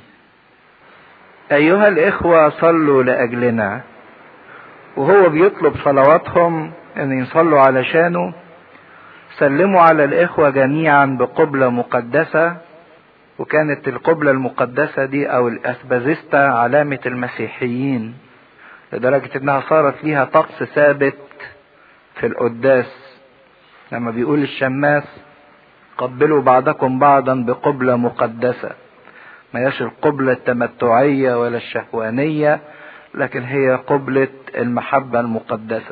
ايها الاخوة صلوا لاجلنا وهو بيطلب صلواتهم ان يصلوا علشانه سلموا على الاخوة جميعا بقبلة مقدسة وكانت القبلة المقدسة دي او الاثبازيستا علامة المسيحيين لدرجة انها صارت ليها طقس ثابت في القداس لما بيقول الشماس قبلوا بعضكم بعضا بقبلة مقدسة ما هياش القبلة التمتعية ولا الشهوانية لكن هي قبلة المحبة المقدسة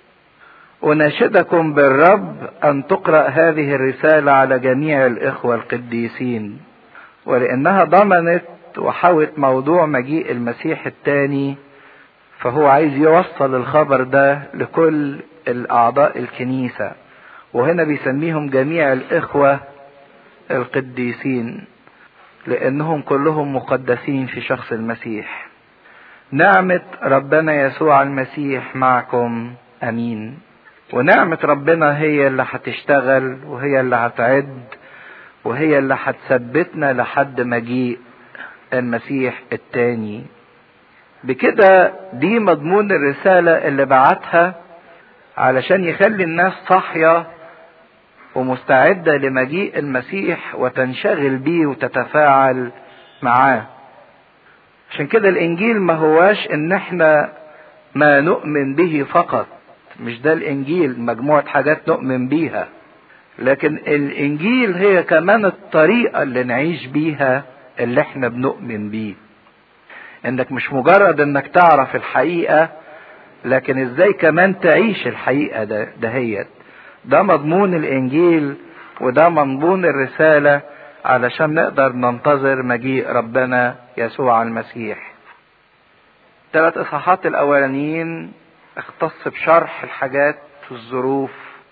أناشدكم بالرب أن تقرأ هذه الرسالة على جميع الإخوة القديسين ولأنها ضمنت وحوت موضوع مجيء المسيح الثاني فهو عايز يوصل الخبر ده لكل الأعضاء الكنيسة وهنا بيسميهم جميع الإخوة القديسين لأنهم كلهم مقدسين في شخص المسيح نعمة ربنا يسوع المسيح معكم أمين ونعمة ربنا هي اللي هتشتغل وهي اللي هتعد وهي اللي هتثبتنا لحد مجيء المسيح التاني بكده دي مضمون الرسالة اللي بعتها علشان يخلي الناس صاحية ومستعدة لمجيء المسيح وتنشغل بيه وتتفاعل معاه عشان كده الانجيل ما هواش ان احنا ما نؤمن به فقط مش ده الانجيل مجموعة حاجات نؤمن بيها لكن الانجيل هي كمان الطريقة اللي نعيش بيها اللي احنا بنؤمن بيه انك مش مجرد انك تعرف الحقيقة لكن ازاي كمان تعيش الحقيقة ده دهيت ده مضمون الانجيل وده مضمون الرسالة علشان نقدر ننتظر مجيء ربنا يسوع المسيح ثلاث اصحاحات الاولانيين اختص بشرح الحاجات في الظروف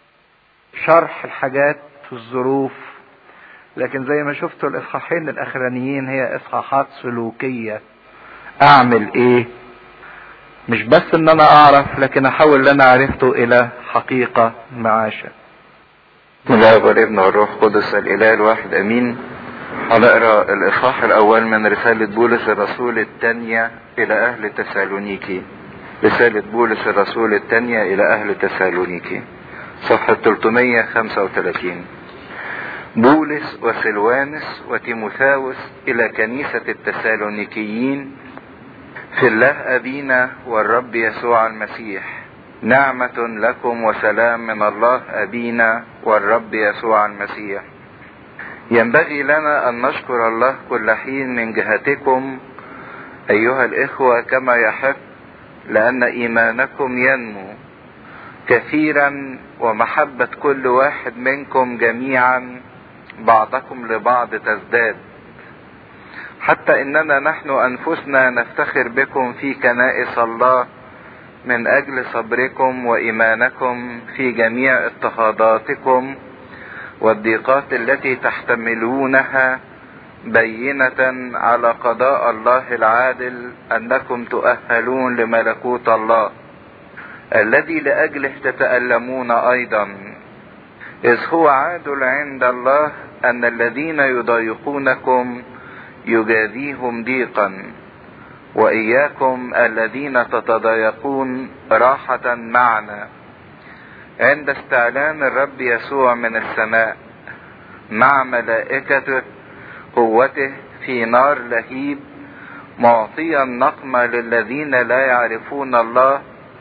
شرح الحاجات في الظروف لكن زي ما شفتوا الاصحاحين الاخرانيين هي اصحاحات سلوكيه اعمل ايه مش بس ان انا اعرف لكن احول اللي انا عرفته الى حقيقة معاشة بسم الله والابن والروح القدس الاله الواحد امين هنقرا الاصحاح الاول من رسالة بولس الرسول الثانية الى اهل تسالونيكي رسالة بولس الرسول الثانية الى اهل تسالونيكي صفحة 335 بولس وسلوانس وتيموثاوس الى كنيسة التسالونيكيين في الله ابينا والرب يسوع المسيح نعمة لكم وسلام من الله ابينا والرب يسوع المسيح ينبغي لنا ان نشكر الله كل حين من جهتكم ايها الاخوة كما يحق لان ايمانكم ينمو كثيرا ومحبة كل واحد منكم جميعا بعضكم لبعض تزداد حتى اننا نحن انفسنا نفتخر بكم في كنائس الله من اجل صبركم وايمانكم في جميع اضطهاداتكم والضيقات التي تحتملونها بينة على قضاء الله العادل انكم تؤهلون لملكوت الله الذي لاجله تتألمون ايضا اذ هو عادل عند الله ان الذين يضايقونكم يجازيهم ضيقا واياكم الذين تتضايقون راحة معنا عند استعلان الرب يسوع من السماء مع ملائكته قوته في نار لهيب معطيا نقمة للذين لا يعرفون الله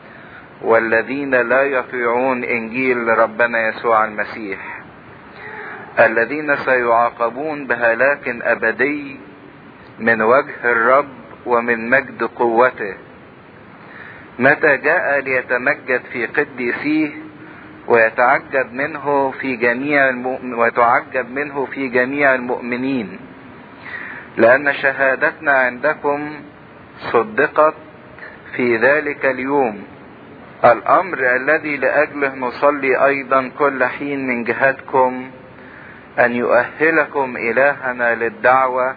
والذين لا يطيعون انجيل ربنا يسوع المسيح الذين سيعاقبون بهلاك ابدي من وجه الرب ومن مجد قوته متى جاء ليتمجد في قديسيه ويتعجب منه في جميع المؤمن ويتعجب منه في جميع المؤمنين لأن شهادتنا عندكم صدقت في ذلك اليوم الأمر الذي لأجله نصلي أيضا كل حين من جهتكم أن يؤهلكم إلهنا للدعوة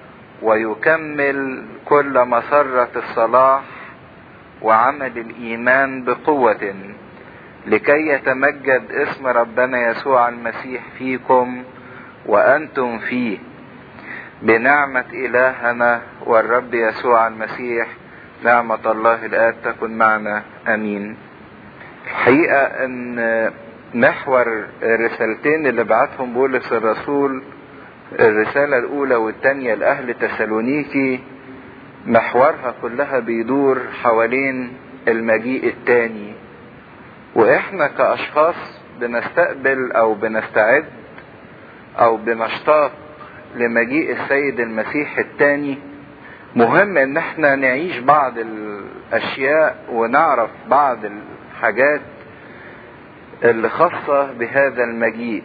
ويكمل كل مسرة الصلاح وعمل الإيمان بقوة لكي يتمجد اسم ربنا يسوع المسيح فيكم وأنتم فيه بنعمة إلهنا والرب يسوع المسيح نعمة الله الآن تكن معنا أمين الحقيقة أن محور الرسالتين اللي بعتهم بولس الرسول الرسالة الأولى والثانية لأهل تسالونيكي محورها كلها بيدور حوالين المجيء الثاني وإحنا كأشخاص بنستقبل أو بنستعد أو بنشتاق لمجيء السيد المسيح الثاني مهم ان احنا نعيش بعض الاشياء ونعرف بعض الحاجات اللي خاصة بهذا المجيء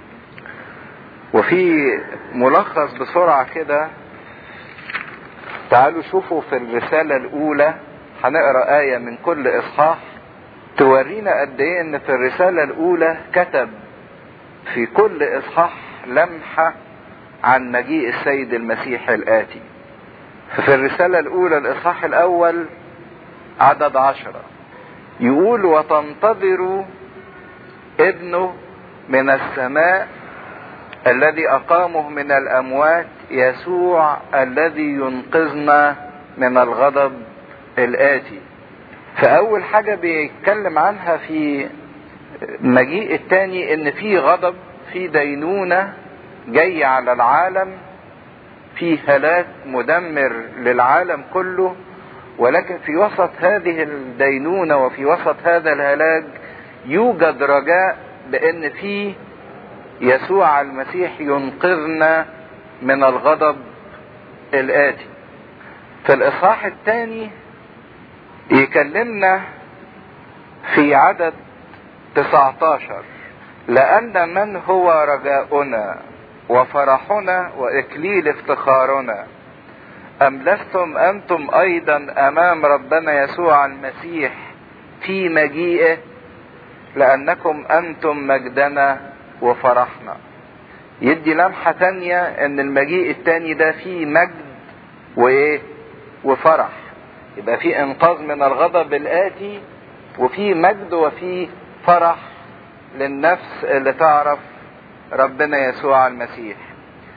وفي ملخص بسرعة كده تعالوا شوفوا في الرسالة الأولى هنقرا آية من كل إصحاح تورينا قد إيه إن في الرسالة الأولى كتب في كل إصحاح لمحة عن مجيء السيد المسيح الآتي ففي الرسالة الأولى الإصحاح الأول عدد عشرة يقول وتنتظر ابنه من السماء الذي أقامه من الأموات يسوع الذي ينقذنا من الغضب الآتي فأول حاجة بيتكلم عنها في مجيء التاني إن في غضب في دينونة جاي على العالم في هلاك مدمر للعالم كله ولكن في وسط هذه الدينونة وفي وسط هذا الهلاك يوجد رجاء بأن في يسوع المسيح ينقذنا من الغضب الآتي في الإصحاح الثاني يكلمنا في عدد 19 لأن من هو رجاؤنا وفرحنا وإكليل افتخارنا أم لستم أنتم أيضا أمام ربنا يسوع المسيح في مجيئه لأنكم أنتم مجدنا وفرحنا يدي لمحة تانية ان المجيء التاني ده فيه مجد وايه وفرح يبقى فيه انقاذ من الغضب الاتي وفيه مجد وفيه فرح للنفس اللي تعرف ربنا يسوع المسيح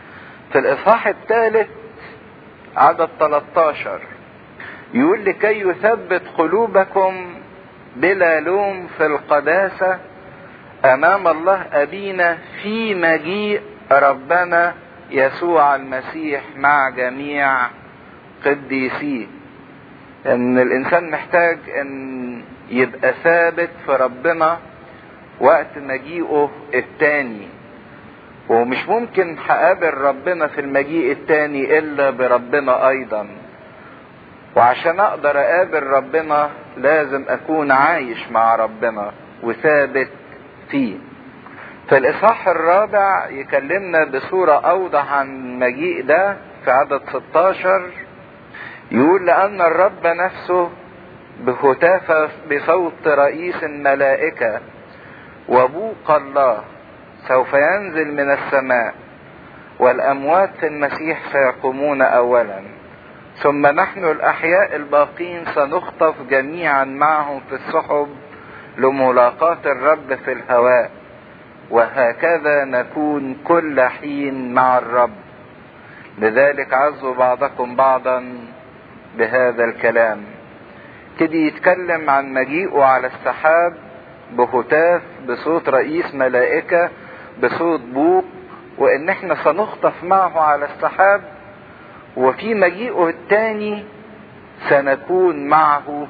في الاصحاح الثالث عدد 13 يقول لكي يثبت قلوبكم بلا لوم في القداسة امام الله ابينا في مجيء ربنا يسوع المسيح مع جميع قديسيه ان الانسان محتاج ان يبقى ثابت في ربنا وقت مجيئه التاني ومش ممكن هقابل ربنا في المجيء التاني الا بربنا ايضا وعشان اقدر اقابل ربنا لازم اكون عايش مع ربنا وثابت فيه فالاصحاح الرابع يكلمنا بصورة اوضح عن المجيء ده في عدد 16 يقول لان الرب نفسه بهتاف بصوت رئيس الملائكة وبوق الله سوف ينزل من السماء والاموات في المسيح سيقومون اولا ثم نحن الاحياء الباقين سنخطف جميعا معهم في السحب لملاقاة الرب في الهواء وهكذا نكون كل حين مع الرب لذلك عزوا بعضكم بعضا بهذا الكلام ابتدي يتكلم عن مجيئه على السحاب بهتاف بصوت رئيس ملائكة بصوت بوق وان احنا سنخطف معه على السحاب وفي مجيئه الثاني سنكون معه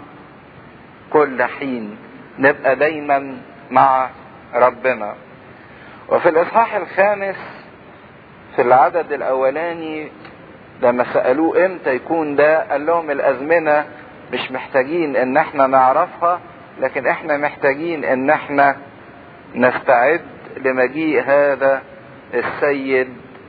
كل حين نبقى دايما مع ربنا وفي الاصحاح الخامس في العدد الاولاني لما سألوه امتى يكون ده قال لهم الازمنة مش محتاجين ان احنا نعرفها لكن احنا محتاجين ان احنا نستعد لمجيء هذا السيد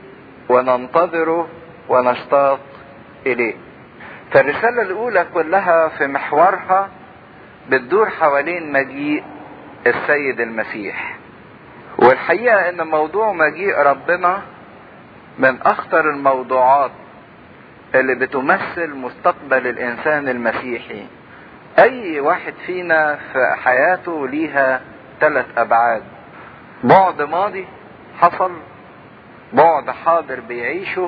وننتظره ونشتاق اليه فالرسالة الاولى كلها في محورها بتدور حوالين مجيء السيد المسيح والحقيقة ان موضوع مجيء ربنا من اخطر الموضوعات اللي بتمثل مستقبل الانسان المسيحي اي واحد فينا في حياته ليها ثلاث ابعاد بعد ماضي حصل بعد حاضر بيعيشه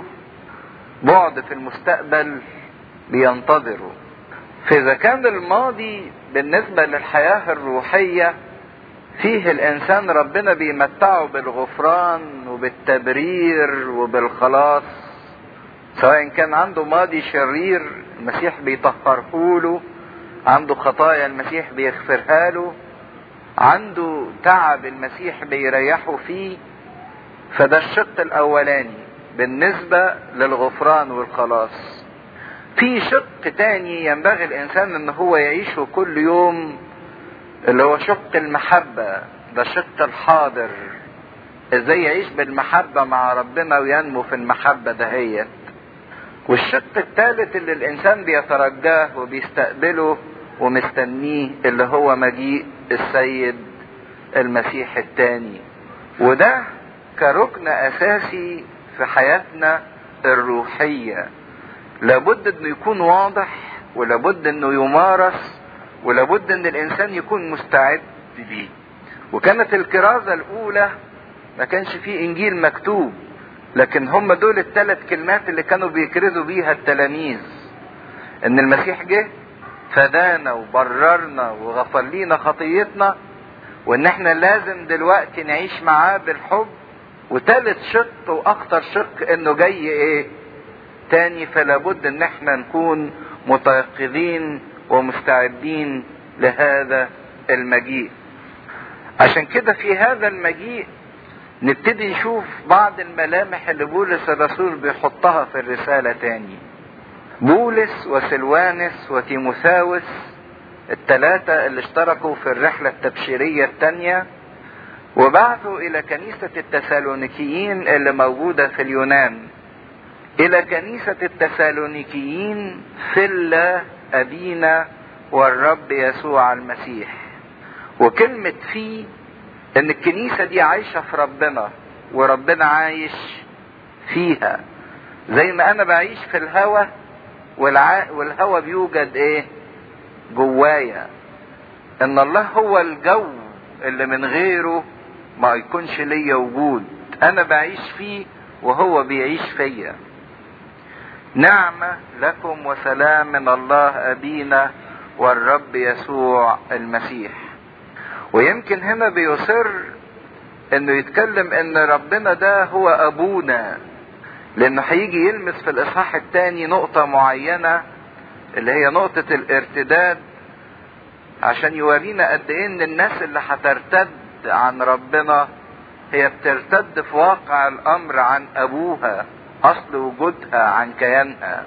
بعد في المستقبل بينتظره فاذا كان الماضي بالنسبة للحياة الروحية فيه الانسان ربنا بيمتعه بالغفران وبالتبرير وبالخلاص سواء كان عنده ماضي شرير المسيح بيطهره له عنده خطايا المسيح بيغفرها له عنده تعب المسيح بيريحه فيه فده الشق الاولاني بالنسبة للغفران والخلاص في شق تاني ينبغي الانسان ان هو يعيشه كل يوم اللي هو شق المحبة ده شق الحاضر ازاي يعيش بالمحبة مع ربنا وينمو في المحبة دهيت والشق الثالث اللي الانسان بيترجاه وبيستقبله ومستنيه اللي هو مجيء السيد المسيح الثاني وده كركن اساسي في حياتنا الروحية لابد انه يكون واضح ولابد انه يمارس ولابد ان الانسان يكون مستعد ليه وكانت الكرازة الاولى ما كانش فيه انجيل مكتوب لكن هم دول الثلاث كلمات اللي كانوا بيكرزوا بيها التلاميذ ان المسيح جه فدانا وبررنا وغفر لينا خطيتنا وان احنا لازم دلوقتي نعيش معاه بالحب وتالت شق واخطر شق انه جاي ايه تاني فلا بد ان احنا نكون متيقظين ومستعدين لهذا المجيء عشان كده في هذا المجيء نبتدي نشوف بعض الملامح اللي بولس الرسول بيحطها في الرسالة تاني بولس وسلوانس وتيموثاوس الثلاثة اللي اشتركوا في الرحلة التبشيرية الثانية وبعثوا إلى كنيسة التسالونيكيين اللي موجودة في اليونان إلى كنيسة التسالونيكيين في الله أبينا والرب يسوع المسيح وكلمة فيه ان الكنيسة دي عايشة في ربنا وربنا عايش فيها زي ما انا بعيش في الهوى والع... والهوى بيوجد ايه جوايا ان الله هو الجو اللي من غيره ما يكونش ليا وجود انا بعيش فيه وهو بيعيش فيا نعمة لكم وسلام من الله أبينا والرب يسوع المسيح ويمكن هنا بيصر انه يتكلم ان ربنا ده هو ابونا لانه هيجي يلمس في الاصحاح الثاني نقطة معينة اللي هي نقطة الارتداد عشان يورينا قد ايه ان الناس اللي هترتد عن ربنا هي بترتد في واقع الامر عن ابوها اصل وجودها عن كيانها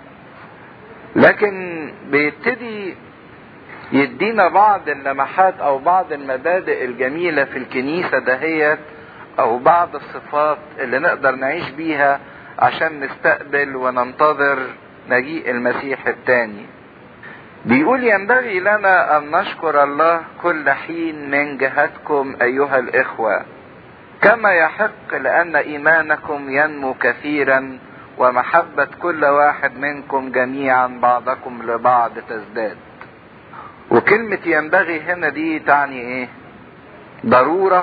لكن بيبتدي يدينا بعض اللمحات او بعض المبادئ الجميله في الكنيسه دهيت او بعض الصفات اللي نقدر نعيش بيها عشان نستقبل وننتظر مجيء المسيح الثاني بيقول ينبغي لنا ان نشكر الله كل حين من جهتكم ايها الاخوه كما يحق لان ايمانكم ينمو كثيرا ومحبه كل واحد منكم جميعا بعضكم لبعض تزداد وكلمة ينبغي هنا دي تعني ايه ضرورة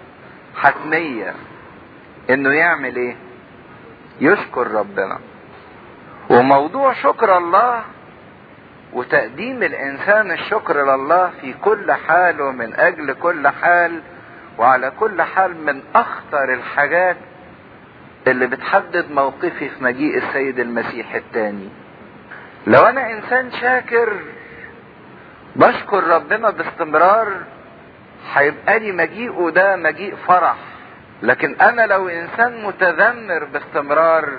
حتمية انه يعمل ايه يشكر ربنا وموضوع شكر الله وتقديم الانسان الشكر لله في كل حال ومن اجل كل حال وعلى كل حال من اخطر الحاجات اللي بتحدد موقفي في مجيء السيد المسيح الثاني لو انا انسان شاكر بشكر ربنا باستمرار هيبقى لي مجيئه ده مجيء فرح لكن انا لو انسان متذمر باستمرار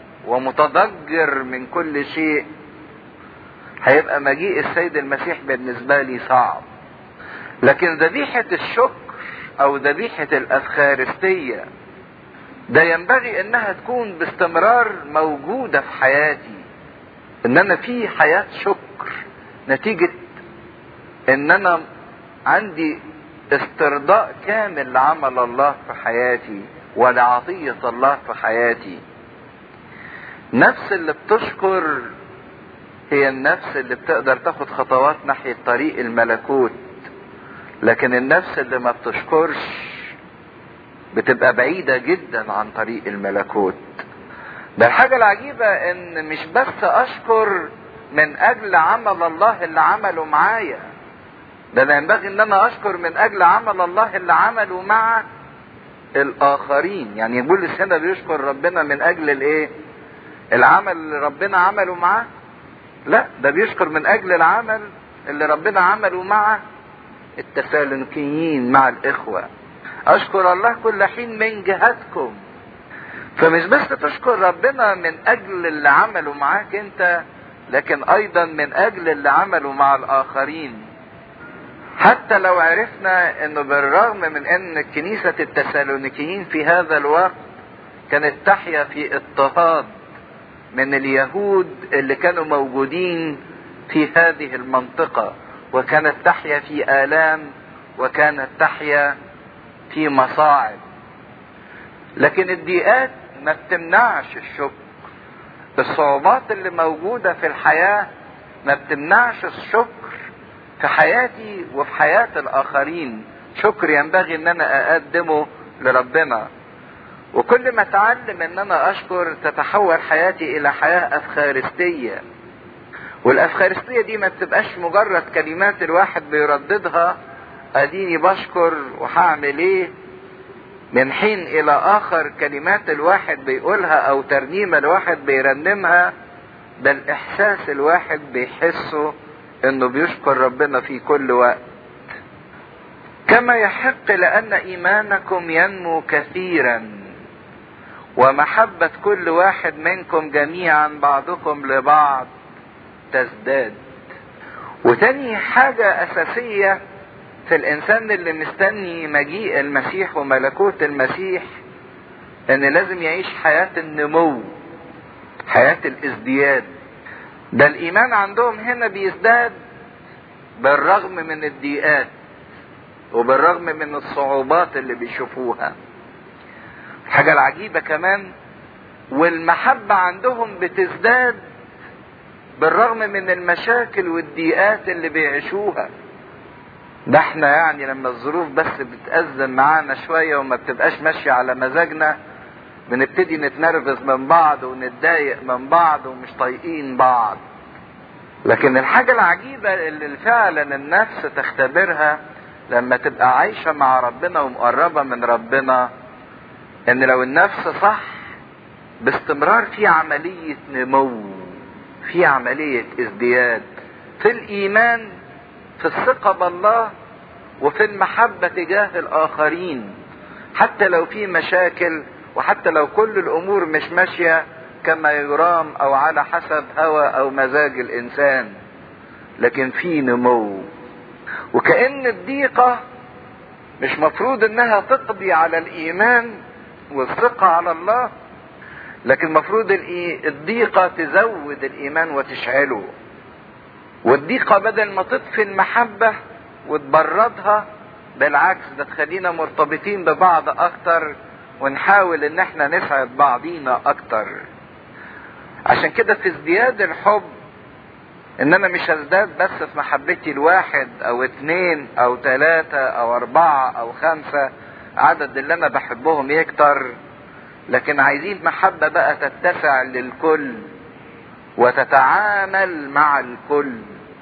ومتضجر من كل شيء هيبقى مجيء السيد المسيح بالنسبة لي صعب لكن ذبيحة الشكر او ذبيحة الافخارستية ده ينبغي انها تكون باستمرار موجودة في حياتي ان انا في حياة شكر نتيجة ان انا عندي استرضاء كامل لعمل الله في حياتي ولعطية الله في حياتي نفس اللي بتشكر هي النفس اللي بتقدر تاخد خطوات ناحية طريق الملكوت لكن النفس اللي ما بتشكرش بتبقى بعيدة جدا عن طريق الملكوت ده الحاجة العجيبة ان مش بس اشكر من اجل عمل الله اللي عمله معايا ده انا ينبغي ان انا اشكر من اجل عمل الله اللي عمله مع الاخرين يعني بولس هنا بيشكر ربنا من اجل الايه العمل اللي ربنا عمله معاه لا ده بيشكر من اجل العمل اللي ربنا عمله مع التسالونيكيين مع الاخوه اشكر الله كل حين من جهتكم فمش بس تشكر ربنا من اجل اللي عمله معاك انت لكن ايضا من اجل اللي عمله مع الاخرين حتى لو عرفنا انه بالرغم من ان كنيسة التسالونيكيين في هذا الوقت كانت تحيا في اضطهاد من اليهود اللي كانوا موجودين في هذه المنطقة وكانت تحيا في آلام وكانت تحيا في مصاعب لكن الضيقات ما بتمنعش الشكر الصعوبات اللي موجودة في الحياة ما بتمنعش الشكر في حياتي وفي حياة الآخرين شكر ينبغي ان انا اقدمه لربنا وكل ما اتعلم ان انا اشكر تتحول حياتي الى حياة افخارستية والافخارستية دي ما بتبقاش مجرد كلمات الواحد بيرددها اديني بشكر وهعمل ايه من حين الى اخر كلمات الواحد بيقولها او ترنيمة الواحد بيرنمها ده الاحساس الواحد بيحسه انه بيشكر ربنا في كل وقت كما يحق لان ايمانكم ينمو كثيرا ومحبة كل واحد منكم جميعا بعضكم لبعض تزداد وتاني حاجة اساسية في الانسان اللي مستني مجيء المسيح وملكوت المسيح ان لازم يعيش حياة النمو حياة الازدياد ده الايمان عندهم هنا بيزداد بالرغم من الضيقات وبالرغم من الصعوبات اللي بيشوفوها الحاجة العجيبة كمان والمحبة عندهم بتزداد بالرغم من المشاكل والضيقات اللي بيعيشوها ده احنا يعني لما الظروف بس بتأزم معانا شوية وما بتبقاش ماشية على مزاجنا بنبتدي نتنرفز من بعض ونتضايق من بعض ومش طايقين بعض لكن الحاجة العجيبة اللي فعلا النفس تختبرها لما تبقى عايشة مع ربنا ومقربة من ربنا ان لو النفس صح باستمرار في عملية نمو في عملية ازدياد في الايمان في الثقة بالله وفي المحبة تجاه الاخرين حتى لو في مشاكل وحتى لو كل الامور مش ماشية كما يرام او على حسب هوى او مزاج الانسان لكن في نمو وكأن الضيقة مش مفروض انها تقضي على الايمان والثقة على الله لكن مفروض الضيقة تزود الايمان وتشعله والضيقة بدل ما تطفي المحبة وتبردها بالعكس ده تخلينا مرتبطين ببعض اكتر ونحاول ان احنا نسعد بعضينا اكتر عشان كده في ازدياد الحب ان انا مش هزداد بس في محبتي لواحد او اتنين او تلاتة او اربعة او خمسة عدد اللي انا بحبهم يكتر لكن عايزين محبة بقى تتسع للكل وتتعامل مع الكل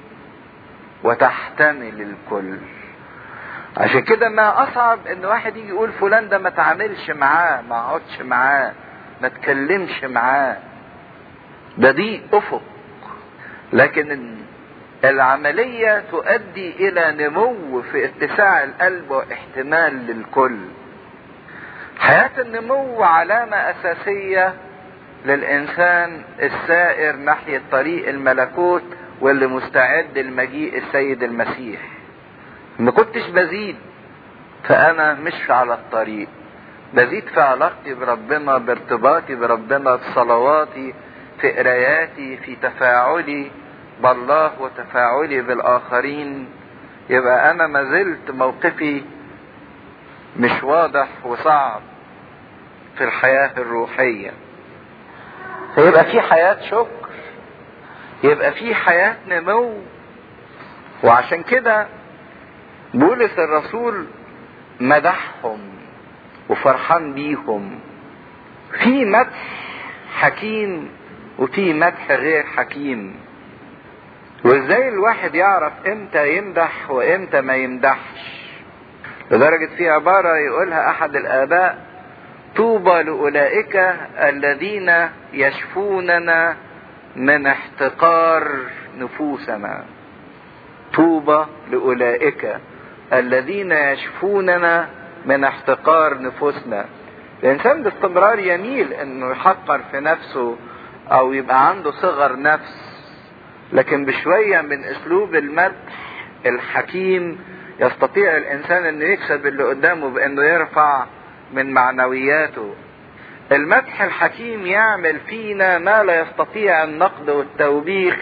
وتحتمل الكل عشان كده ما اصعب ان واحد يجي يقول فلان ده ما تعاملش معاه ما اقعدش معاه ما تكلمش معاه ده دي افق لكن العملية تؤدي الى نمو في اتساع القلب واحتمال للكل حياة النمو علامة اساسية للانسان السائر ناحية طريق الملكوت واللي مستعد لمجيء السيد المسيح ما كنتش بزيد فانا مش على الطريق بزيد في علاقتي بربنا بارتباطي بربنا في صلواتي في قراياتي في تفاعلي بالله وتفاعلي بالاخرين يبقى انا ما زلت موقفي مش واضح وصعب في الحياة الروحية فيبقى في حياة شكر يبقى في حياة نمو وعشان كده بولس الرسول مدحهم وفرحان بيهم في مدح حكيم وفي مدح غير حكيم وازاي الواحد يعرف امتى يمدح وامتى ما يمدحش لدرجة في عبارة يقولها احد الاباء طوبى لاولئك الذين يشفوننا من احتقار نفوسنا طوبى لاولئك الذين يشفوننا من احتقار نفوسنا الانسان باستمرار يميل انه يحقر في نفسه او يبقى عنده صغر نفس لكن بشوية من اسلوب المدح الحكيم يستطيع الانسان انه يكسب اللي قدامه بانه يرفع من معنوياته المدح الحكيم يعمل فينا ما لا يستطيع النقد والتوبيخ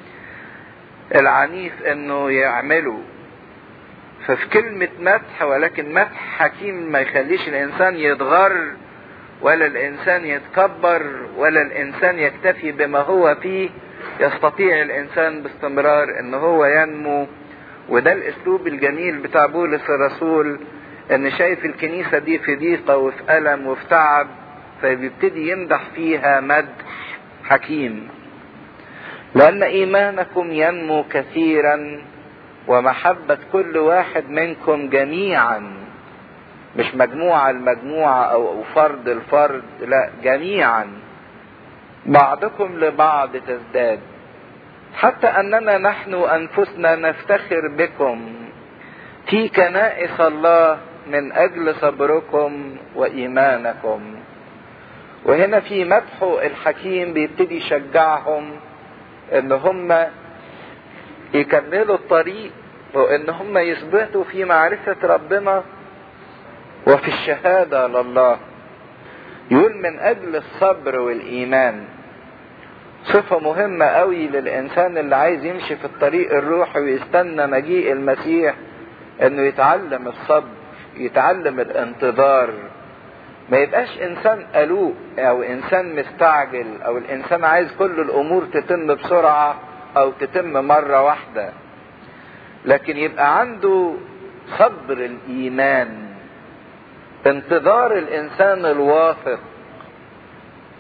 العنيف انه يعمله ففي كلمة مدح ولكن مدح حكيم ما يخليش الانسان يتغر ولا الانسان يتكبر ولا الانسان يكتفي بما هو فيه يستطيع الانسان باستمرار ان هو ينمو وده الاسلوب الجميل بتاع بولس الرسول ان شايف الكنيسة دي في ضيقة وفي ألم وفي تعب فبيبتدي يمدح فيها مدح حكيم لأن إيمانكم ينمو كثيرا ومحبة كل واحد منكم جميعا مش مجموعة المجموعة أو فرد الفرد لا جميعا بعضكم لبعض تزداد حتى أننا نحن أنفسنا نفتخر بكم في كنائس الله من أجل صبركم وإيمانكم وهنا في مدحه الحكيم بيبتدي يشجعهم ان هم يكملوا الطريق وان هم يثبتوا في معرفة ربنا وفي الشهادة لله يقول من اجل الصبر والايمان صفة مهمة قوي للانسان اللي عايز يمشي في الطريق الروحي ويستنى مجيء المسيح انه يتعلم الصبر يتعلم الانتظار ما يبقاش انسان قلوق او انسان مستعجل او الانسان عايز كل الامور تتم بسرعة او تتم مرة واحدة لكن يبقى عنده صبر الايمان انتظار الانسان الواثق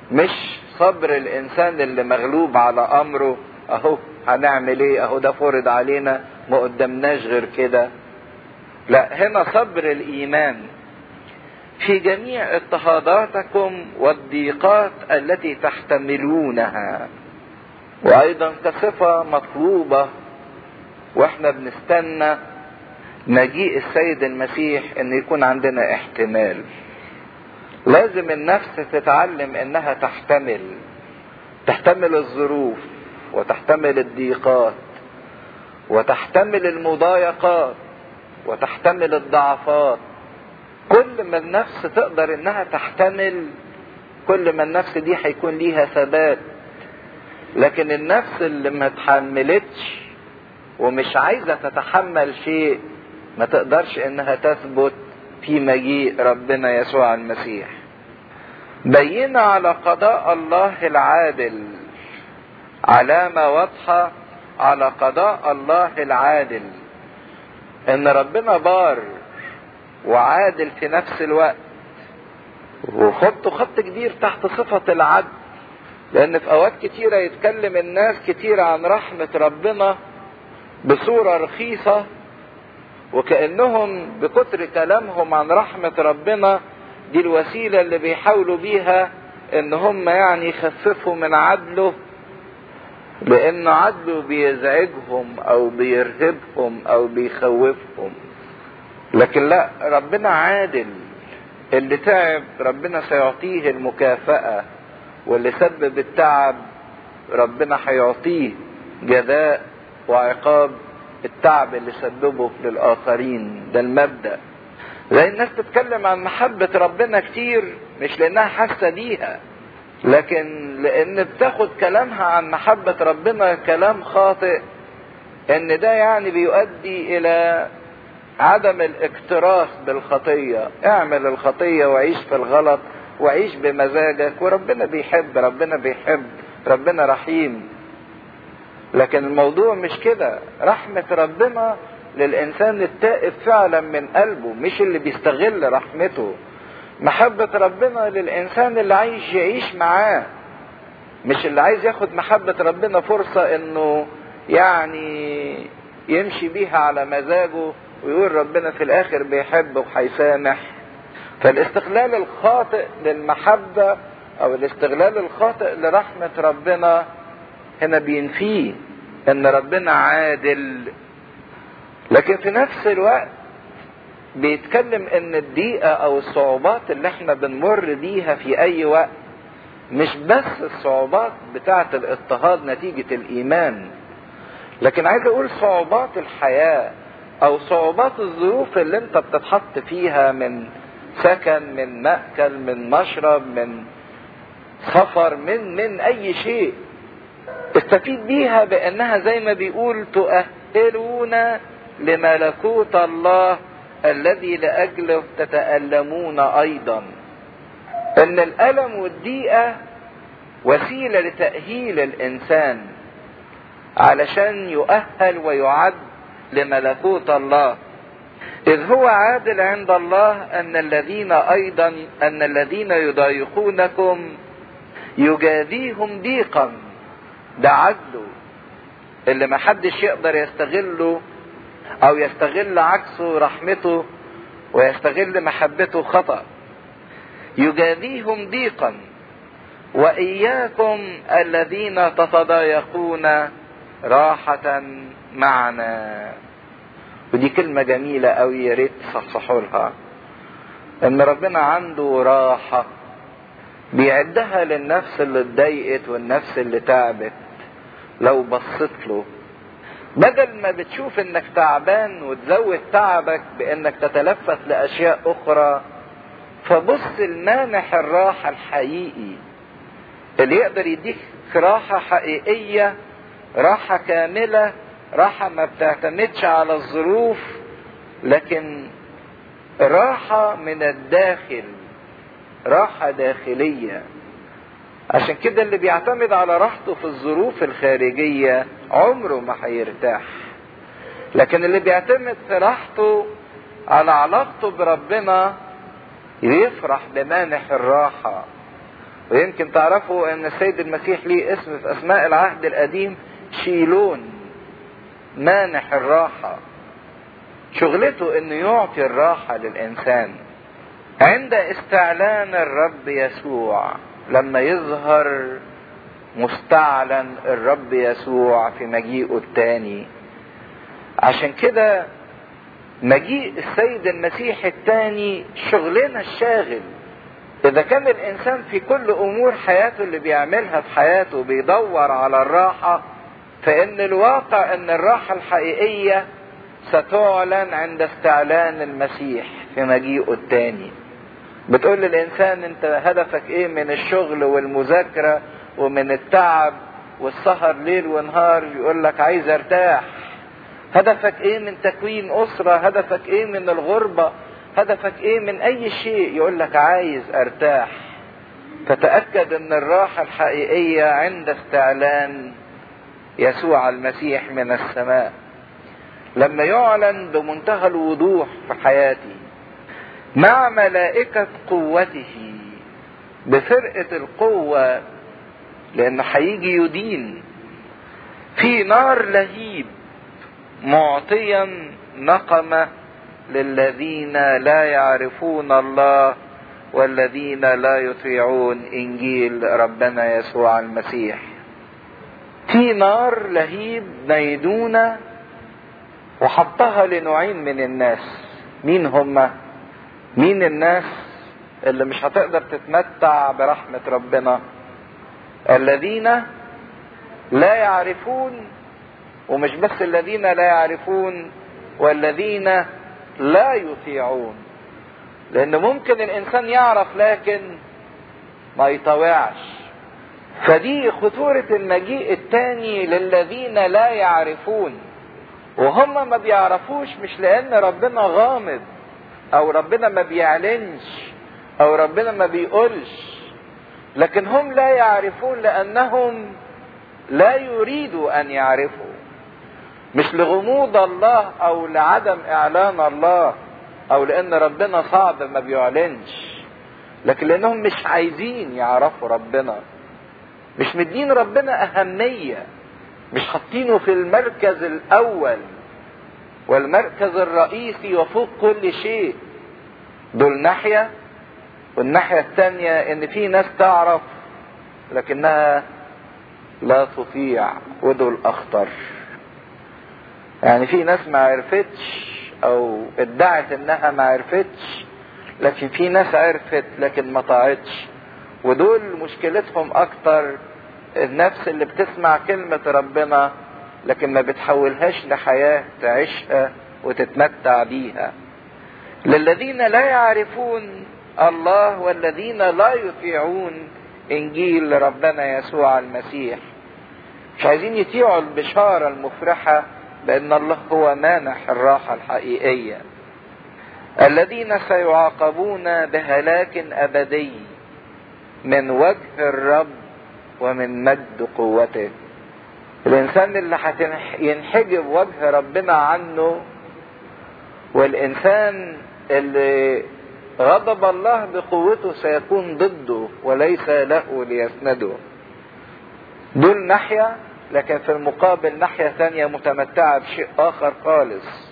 مش صبر الانسان اللي مغلوب على امره اهو هنعمل ايه اهو ده فرض علينا ما قدامناش غير كده لا هنا صبر الايمان في جميع اضطهاداتكم والضيقات التي تحتملونها وايضا كصفة مطلوبة واحنا بنستنى مجيء السيد المسيح ان يكون عندنا احتمال لازم النفس تتعلم انها تحتمل تحتمل الظروف وتحتمل الضيقات وتحتمل المضايقات وتحتمل الضعفات كل ما النفس تقدر انها تحتمل كل ما النفس دي هيكون ليها ثبات لكن النفس اللي ما تحملتش ومش عايزه تتحمل شيء ما تقدرش انها تثبت في مجيء ربنا يسوع المسيح بينا على قضاء الله العادل علامة واضحة على قضاء الله العادل ان ربنا بار وعادل في نفس الوقت وخط خط كبير تحت صفة العدل لان في اوقات كتيرة يتكلم الناس كتير عن رحمة ربنا بصورة رخيصة وكأنهم بكتر كلامهم عن رحمة ربنا دي الوسيلة اللي بيحاولوا بيها ان هم يعني يخففوا من عدله لان عدله بيزعجهم او بيرهبهم او بيخوفهم لكن لا ربنا عادل اللي تعب ربنا سيعطيه المكافأة واللي سبب التعب ربنا هيعطيه جزاء وعقاب التعب اللي سببه للآخرين ده المبدأ زي الناس تتكلم عن محبة ربنا كتير مش لأنها حاسة بيها لكن لأن بتاخد كلامها عن محبة ربنا كلام خاطئ إن ده يعني بيؤدي إلى عدم الاكتراث بالخطية اعمل الخطية وعيش في الغلط وعيش بمزاجك وربنا بيحب ربنا بيحب ربنا رحيم لكن الموضوع مش كده رحمة ربنا للإنسان التائب فعلا من قلبه مش اللي بيستغل رحمته محبة ربنا للإنسان اللي عايش يعيش معاه مش اللي عايز ياخد محبة ربنا فرصة انه يعني يمشي بيها على مزاجه ويقول ربنا في الاخر بيحب وهيسامح فالاستغلال الخاطئ للمحبة او الاستغلال الخاطئ لرحمة ربنا هنا بينفيه ان ربنا عادل لكن في نفس الوقت بيتكلم ان الضيقة او الصعوبات اللي احنا بنمر بيها في اي وقت مش بس الصعوبات بتاعة الاضطهاد نتيجة الايمان لكن عايز اقول صعوبات الحياة او صعوبات الظروف اللي انت بتتحط فيها من سكن من مأكل من مشرب من سفر من من اي شيء استفيد بيها بانها زي ما بيقول تؤهلون لملكوت الله الذي لاجله تتألمون ايضا ان الالم والضيقة وسيلة لتأهيل الانسان علشان يؤهل ويعد لملكوت الله إذ هو عادل عند الله أن الذين أيضا أن الذين يضايقونكم يجازيهم ضيقا ده عدله اللي ما حدش يقدر يستغله أو يستغل عكسه رحمته ويستغل محبته خطأ يجازيهم ضيقا وإياكم الذين تتضايقون راحة معنا ودي كلمة جميلة أوي يا ريت تصحصحوا لها إن ربنا عنده راحة بيعدها للنفس اللي اتضايقت والنفس اللي تعبت لو بصيت له بدل ما بتشوف انك تعبان وتزود تعبك بانك تتلفت لاشياء اخرى فبص المانح الراحة الحقيقي اللي يقدر يديك راحة حقيقية راحة كاملة راحة ما بتعتمدش على الظروف لكن راحة من الداخل راحة داخلية عشان كده اللي بيعتمد على راحته في الظروف الخارجية عمره ما هيرتاح لكن اللي بيعتمد في راحته على علاقته بربنا يفرح بمانح الراحة ويمكن تعرفوا ان السيد المسيح ليه اسم في اسماء العهد القديم شيلون مانح الراحة شغلته انه يعطي الراحة للانسان عند استعلان الرب يسوع لما يظهر مستعلن الرب يسوع في مجيئه الثاني عشان كده مجيء السيد المسيح الثاني شغلنا الشاغل اذا كان الانسان في كل امور حياته اللي بيعملها في حياته بيدور على الراحة فان الواقع ان الراحة الحقيقية ستعلن عند استعلان المسيح في مجيئه الثاني بتقول للانسان انت هدفك ايه من الشغل والمذاكرة ومن التعب والسهر ليل ونهار يقول لك عايز ارتاح هدفك ايه من تكوين اسرة هدفك ايه من الغربة هدفك ايه من اي شيء يقول لك عايز ارتاح فتأكد ان الراحة الحقيقية عند استعلان يسوع المسيح من السماء لما يعلن بمنتهى الوضوح في حياتي مع ملائكة قوته بفرقة القوة لأنه هيجي يدين في نار لهيب معطيا نقمة للذين لا يعرفون الله والذين لا يطيعون إنجيل ربنا يسوع المسيح في نار لهيب ميدونة وحطها لنوعين من الناس مين هم مين الناس اللي مش هتقدر تتمتع برحمة ربنا الذين لا يعرفون ومش بس الذين لا يعرفون والذين لا يطيعون لان ممكن الانسان يعرف لكن ما يطوعش فدي خطورة المجيء التاني للذين لا يعرفون وهم ما بيعرفوش مش لان ربنا غامض او ربنا ما بيعلنش او ربنا ما بيقولش لكن هم لا يعرفون لانهم لا يريدوا ان يعرفوا مش لغموض الله او لعدم اعلان الله او لان ربنا صعب ما بيعلنش لكن لانهم مش عايزين يعرفوا ربنا مش مدين ربنا اهمية مش حاطينه في المركز الاول والمركز الرئيسي وفوق كل شيء دول ناحية والناحية التانية ان في ناس تعرف لكنها لا تطيع ودول اخطر يعني في ناس ما عرفتش او ادعت انها ما عرفتش لكن في ناس عرفت لكن ما طاعتش ودول مشكلتهم اكتر النفس اللي بتسمع كلمة ربنا لكن ما بتحولهاش لحياة تعيشها وتتمتع بيها للذين لا يعرفون الله والذين لا يطيعون انجيل ربنا يسوع المسيح مش عايزين يطيعوا البشارة المفرحة بان الله هو مانح الراحة الحقيقية الذين سيعاقبون بهلاك ابدي من وجه الرب ومن مجد قوته الانسان اللي هينحجب وجه ربنا عنه والانسان اللي غضب الله بقوته سيكون ضده وليس له ليسنده دول ناحية لكن في المقابل ناحية ثانية متمتعة بشيء آخر خالص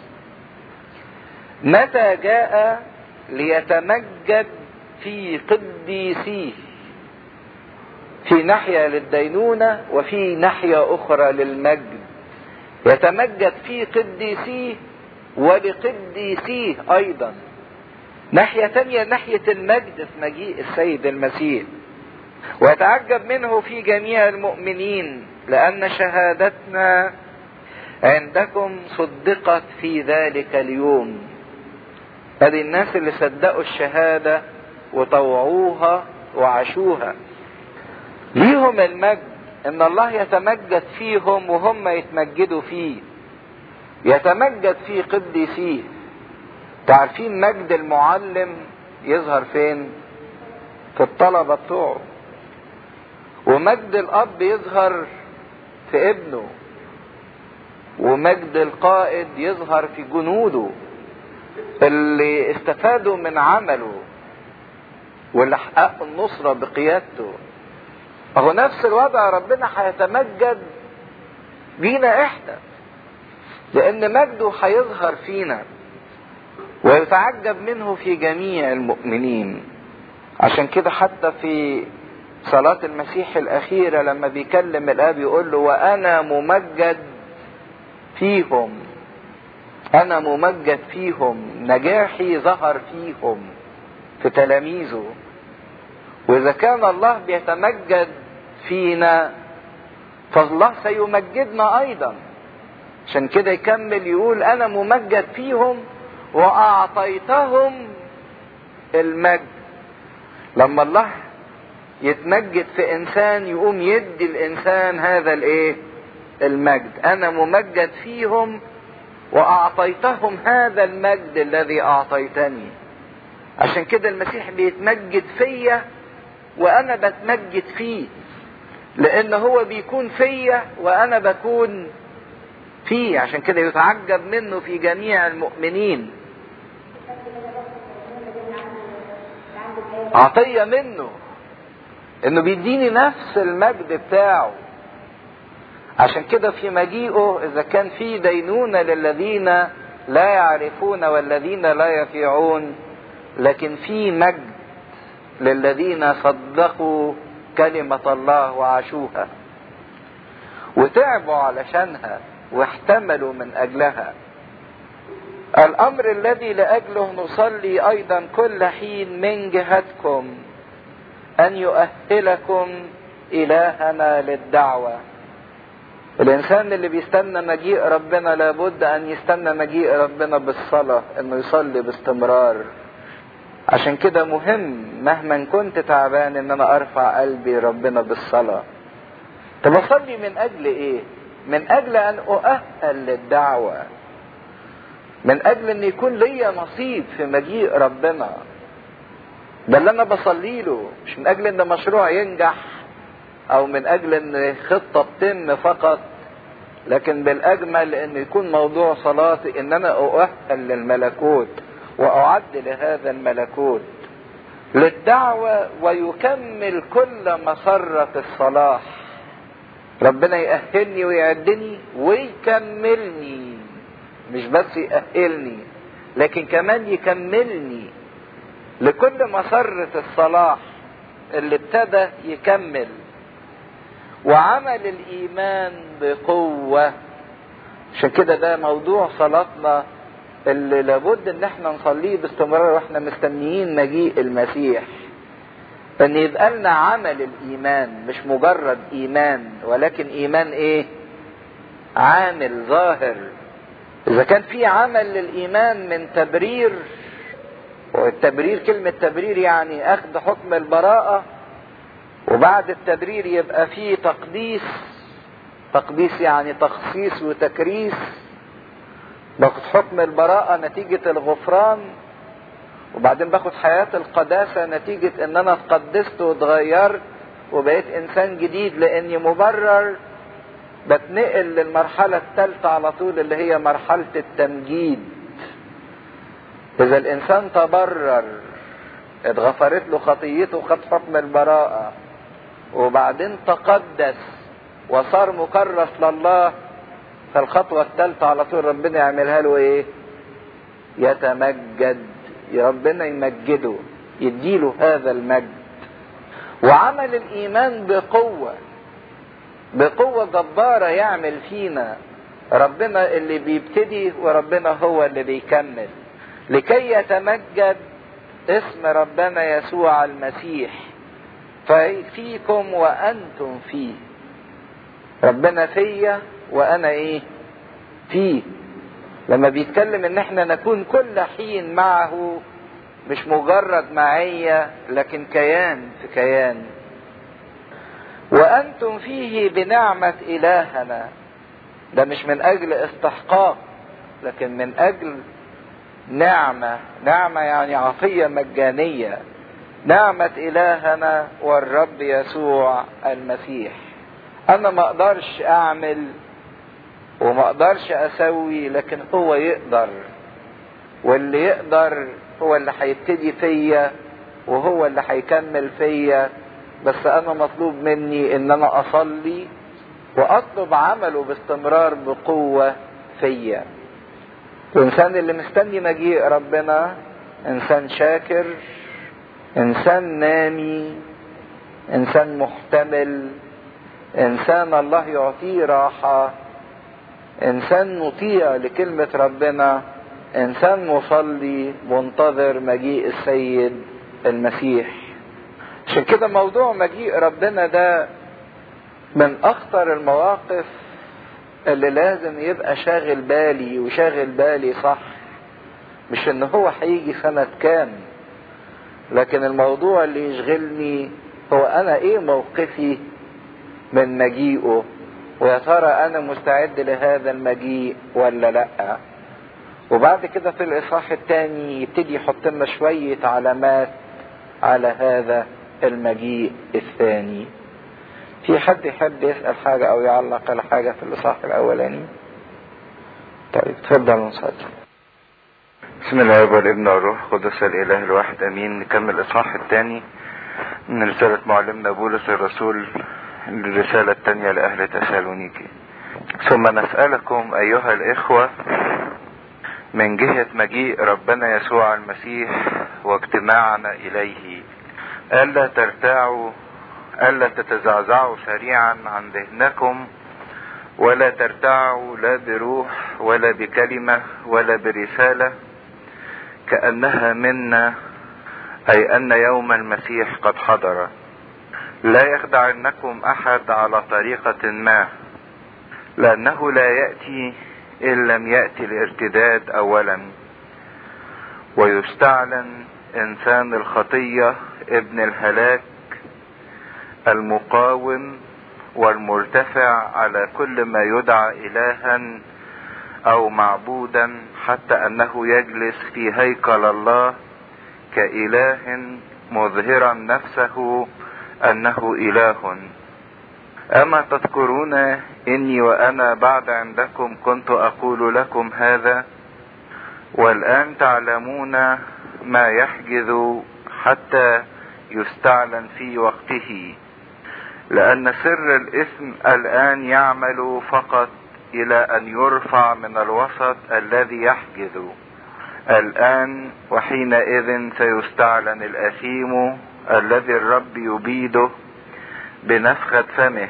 متى جاء ليتمجد في قديسيه في ناحية للدينونة وفي ناحية أخرى للمجد يتمجد في قديسيه ولقديسيه أيضا ناحية تانية ناحية المجد في مجيء السيد المسيح ويتعجب منه في جميع المؤمنين لأن شهادتنا عندكم صدقت في ذلك اليوم هذه الناس اللي صدقوا الشهادة وطوعوها وعاشوها ليهم المجد ان الله يتمجد فيهم وهم يتمجدوا فيه يتمجد في قديسيه تعرفين مجد المعلم يظهر فين في الطلبة بتوعه ومجد الاب يظهر في ابنه ومجد القائد يظهر في جنوده اللي استفادوا من عمله واللي حققوا النصرة بقيادته اهو نفس الوضع ربنا هيتمجد بينا احنا لان مجده هيظهر فينا ويتعجب منه في جميع المؤمنين عشان كده حتى في صلاة المسيح الأخيرة لما بيكلم الآب يقول له وأنا ممجد فيهم أنا ممجد فيهم نجاحي ظهر فيهم في تلاميذه وإذا كان الله بيتمجد فينا فالله سيمجدنا أيضا عشان كده يكمل يقول أنا ممجد فيهم وأعطيتهم المجد لما الله يتمجد في انسان يقوم يدي الانسان هذا الايه المجد انا ممجد فيهم واعطيتهم هذا المجد الذي اعطيتني عشان كده المسيح بيتمجد فيا وانا بتمجد فيه لان هو بيكون فيا وانا بكون فيه عشان كده يتعجب منه في جميع المؤمنين عطيه منه انه بيديني نفس المجد بتاعه عشان كده في مجيئه اذا كان في دينونة للذين لا يعرفون والذين لا يطيعون لكن في مجد للذين صدقوا كلمة الله وعاشوها وتعبوا علشانها واحتملوا من اجلها الامر الذي لاجله نصلي ايضا كل حين من جهتكم ان يؤهلكم الهنا للدعوه الانسان اللي بيستنى مجيء ربنا لابد ان يستنى مجيء ربنا بالصلاه انه يصلي باستمرار عشان كده مهم مهما كنت تعبان ان انا ارفع قلبي ربنا بالصلاه طب اصلي من اجل ايه من اجل ان اؤهل للدعوه من اجل ان يكون ليا نصيب في مجيء ربنا ده اللي انا بصلي له مش من اجل ان مشروع ينجح او من اجل ان خطه تتم فقط لكن بالاجمل ان يكون موضوع صلاتي ان انا اؤهل للملكوت واعد لهذا الملكوت للدعوه ويكمل كل مسره الصلاح ربنا يأهلني ويعدني ويكملني مش بس يأهلني لكن كمان يكملني لكل مسرة الصلاح اللي ابتدى يكمل وعمل الإيمان بقوة عشان كده ده موضوع صلاتنا اللي لابد ان احنا نصليه باستمرار واحنا مستنيين مجيء المسيح ان يبقى لنا عمل الايمان مش مجرد ايمان ولكن ايمان ايه عامل ظاهر اذا كان في عمل للايمان من تبرير والتبرير كلمة تبرير يعني اخذ حكم البراءة وبعد التبرير يبقى فيه تقديس تقديس يعني تخصيص وتكريس باخد حكم البراءة نتيجة الغفران وبعدين باخد حياة القداسة نتيجة ان انا اتقدست واتغيرت وبقيت انسان جديد لاني مبرر بتنقل للمرحلة الثالثة على طول اللي هي مرحلة التمجيد اذا الانسان تبرر اتغفرت له خطيته خد حكم البراءة وبعدين تقدس وصار مكرس لله فالخطوة الثالثة على طول ربنا يعملها له ايه يتمجد ربنا يمجده يديله هذا المجد وعمل الايمان بقوة بقوة جبارة يعمل فينا ربنا اللي بيبتدي وربنا هو اللي بيكمل لكي يتمجد اسم ربنا يسوع المسيح فيكم وانتم فيه ربنا فيا وانا ايه فيه لما بيتكلم ان احنا نكون كل حين معه مش مجرد معية لكن كيان في كيان وانتم فيه بنعمة الهنا ده مش من اجل استحقاق لكن من اجل نعمة نعمة يعني عطية مجانية نعمة الهنا والرب يسوع المسيح انا ما اقدرش اعمل وما اقدرش اسوي لكن هو يقدر واللي يقدر هو اللي هيبتدي فيا وهو اللي هيكمل فيا بس انا مطلوب مني ان انا اصلي واطلب عمله باستمرار بقوة فيا الانسان اللي مستني مجيء ربنا انسان شاكر انسان نامي انسان محتمل انسان الله يعطيه راحة انسان مطيع لكلمة ربنا انسان مصلي منتظر مجيء السيد المسيح عشان كده موضوع مجيء ربنا ده من اخطر المواقف اللي لازم يبقى شاغل بالي وشاغل بالي صح مش ان هو هيجي سنة كام لكن الموضوع اللي يشغلني هو انا ايه موقفي من مجيئه ويا ترى انا مستعد لهذا المجيء ولا لا وبعد كده في الاصحاح الثاني يبتدي يحط لنا شوية علامات على هذا المجيء الثاني في حد يحب يسأل حاجة او يعلق على حاجة في الاصحاح الاولاني طيب تفضل نصلي بسم الله والابن والروح القدس الاله الواحد امين نكمل الاصحاح الثاني من رسالة معلمنا بولس الرسول الرسالة الثانية لأهل تسالونيكي ثم نسألكم أيها الإخوة من جهة مجيء ربنا يسوع المسيح واجتماعنا إليه ألا ترتاعوا ألا تتزعزعوا سريعا عن ذهنكم ولا ترتاعوا لا بروح ولا بكلمة ولا برسالة كأنها منا أي أن يوم المسيح قد حضر لا يخدعنكم أحد على طريقة ما لأنه لا يأتي إن لم يأتي الارتداد أولا ويستعلن إنسان الخطية ابن الهلاك المقاوم والمرتفع على كل ما يدعى إلها أو معبودا حتى أنه يجلس في هيكل الله كإله مظهرا نفسه أنه إله أما تذكرون إني وأنا بعد عندكم كنت أقول لكم هذا والآن تعلمون ما يحجز حتى يستعلن في وقته لأن سر الإثم الآن يعمل فقط إلى أن يرفع من الوسط الذي يحجز الآن وحينئذ سيستعلن الأثيم الذي الرب يبيده بنفخة فمه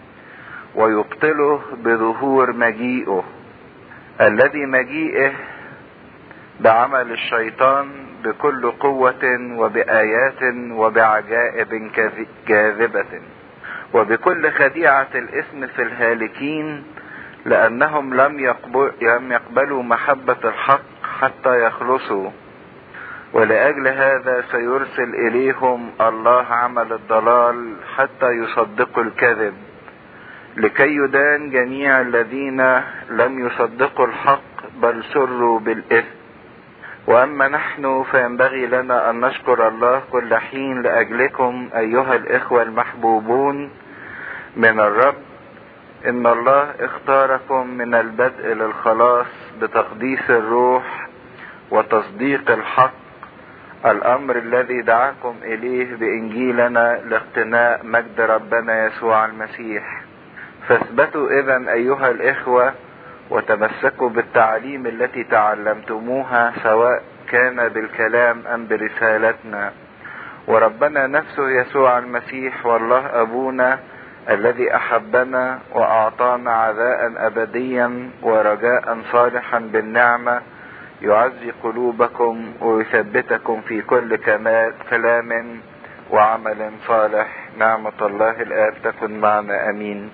ويبطله بظهور مجيئه الذي مجيئه بعمل الشيطان بكل قوة وبآيات وبعجائب كاذبة وبكل خديعة الاسم في الهالكين لأنهم لم, يقبل لم يقبلوا محبة الحق حتى يخلصوا ولأجل هذا سيرسل إليهم الله عمل الضلال حتى يصدقوا الكذب لكي يدان جميع الذين لم يصدقوا الحق بل سروا بالإثم وأما نحن فينبغي لنا أن نشكر الله كل حين لأجلكم أيها الإخوة المحبوبون من الرب إن الله اختاركم من البدء للخلاص بتقديس الروح وتصديق الحق الأمر الذي دعاكم إليه بإنجيلنا لاقتناء مجد ربنا يسوع المسيح فاثبتوا إذا أيها الإخوة وتمسكوا بالتعليم التي تعلمتموها سواء كان بالكلام أم برسالتنا وربنا نفسه يسوع المسيح والله أبونا الذي أحبنا وأعطانا عذاء أبديا ورجاء صالحا بالنعمة يعزي قلوبكم ويثبتكم في كل كمال كلام وعمل صالح نعمة الله الآب تكن معنا أمين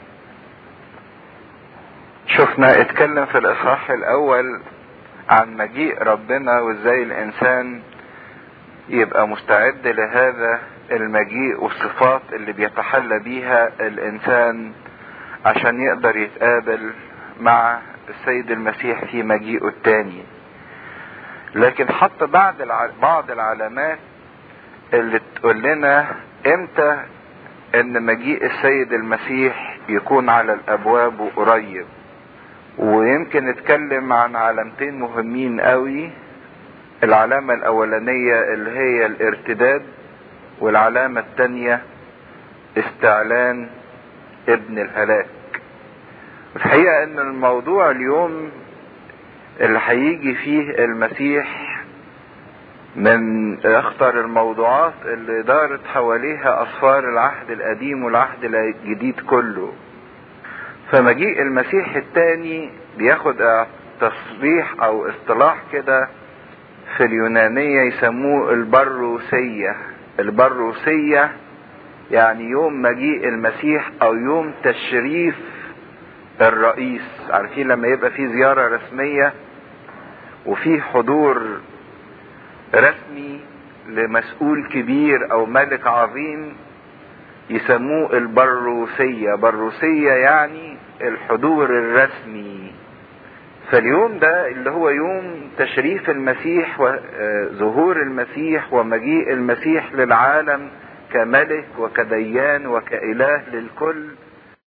شفنا اتكلم في الإصحاح الأول عن مجيء ربنا وازاي الإنسان يبقى مستعد لهذا المجيء والصفات اللي بيتحلى بيها الإنسان عشان يقدر يتقابل مع السيد المسيح في مجيئه التاني لكن حط بعض بعض العلامات اللي تقول لنا امتى ان مجيء السيد المسيح يكون على الابواب وقريب ويمكن نتكلم عن علامتين مهمين قوي العلامة الاولانية اللي هي الارتداد والعلامة الثانية استعلان ابن الهلاك الحقيقة ان الموضوع اليوم اللي هيجي فيه المسيح من اخطر الموضوعات اللي دارت حواليها اسفار العهد القديم والعهد الجديد كله فمجيء المسيح الثاني بياخد تصريح او اصطلاح كده في اليونانية يسموه البروسية البروسية يعني يوم مجيء المسيح او يوم تشريف الرئيس عارفين لما يبقى في زيارة رسمية وفي حضور رسمي لمسؤول كبير او ملك عظيم يسموه البروسية بروسية يعني الحضور الرسمي فاليوم ده اللي هو يوم تشريف المسيح وظهور المسيح ومجيء المسيح للعالم كملك وكديان وكإله للكل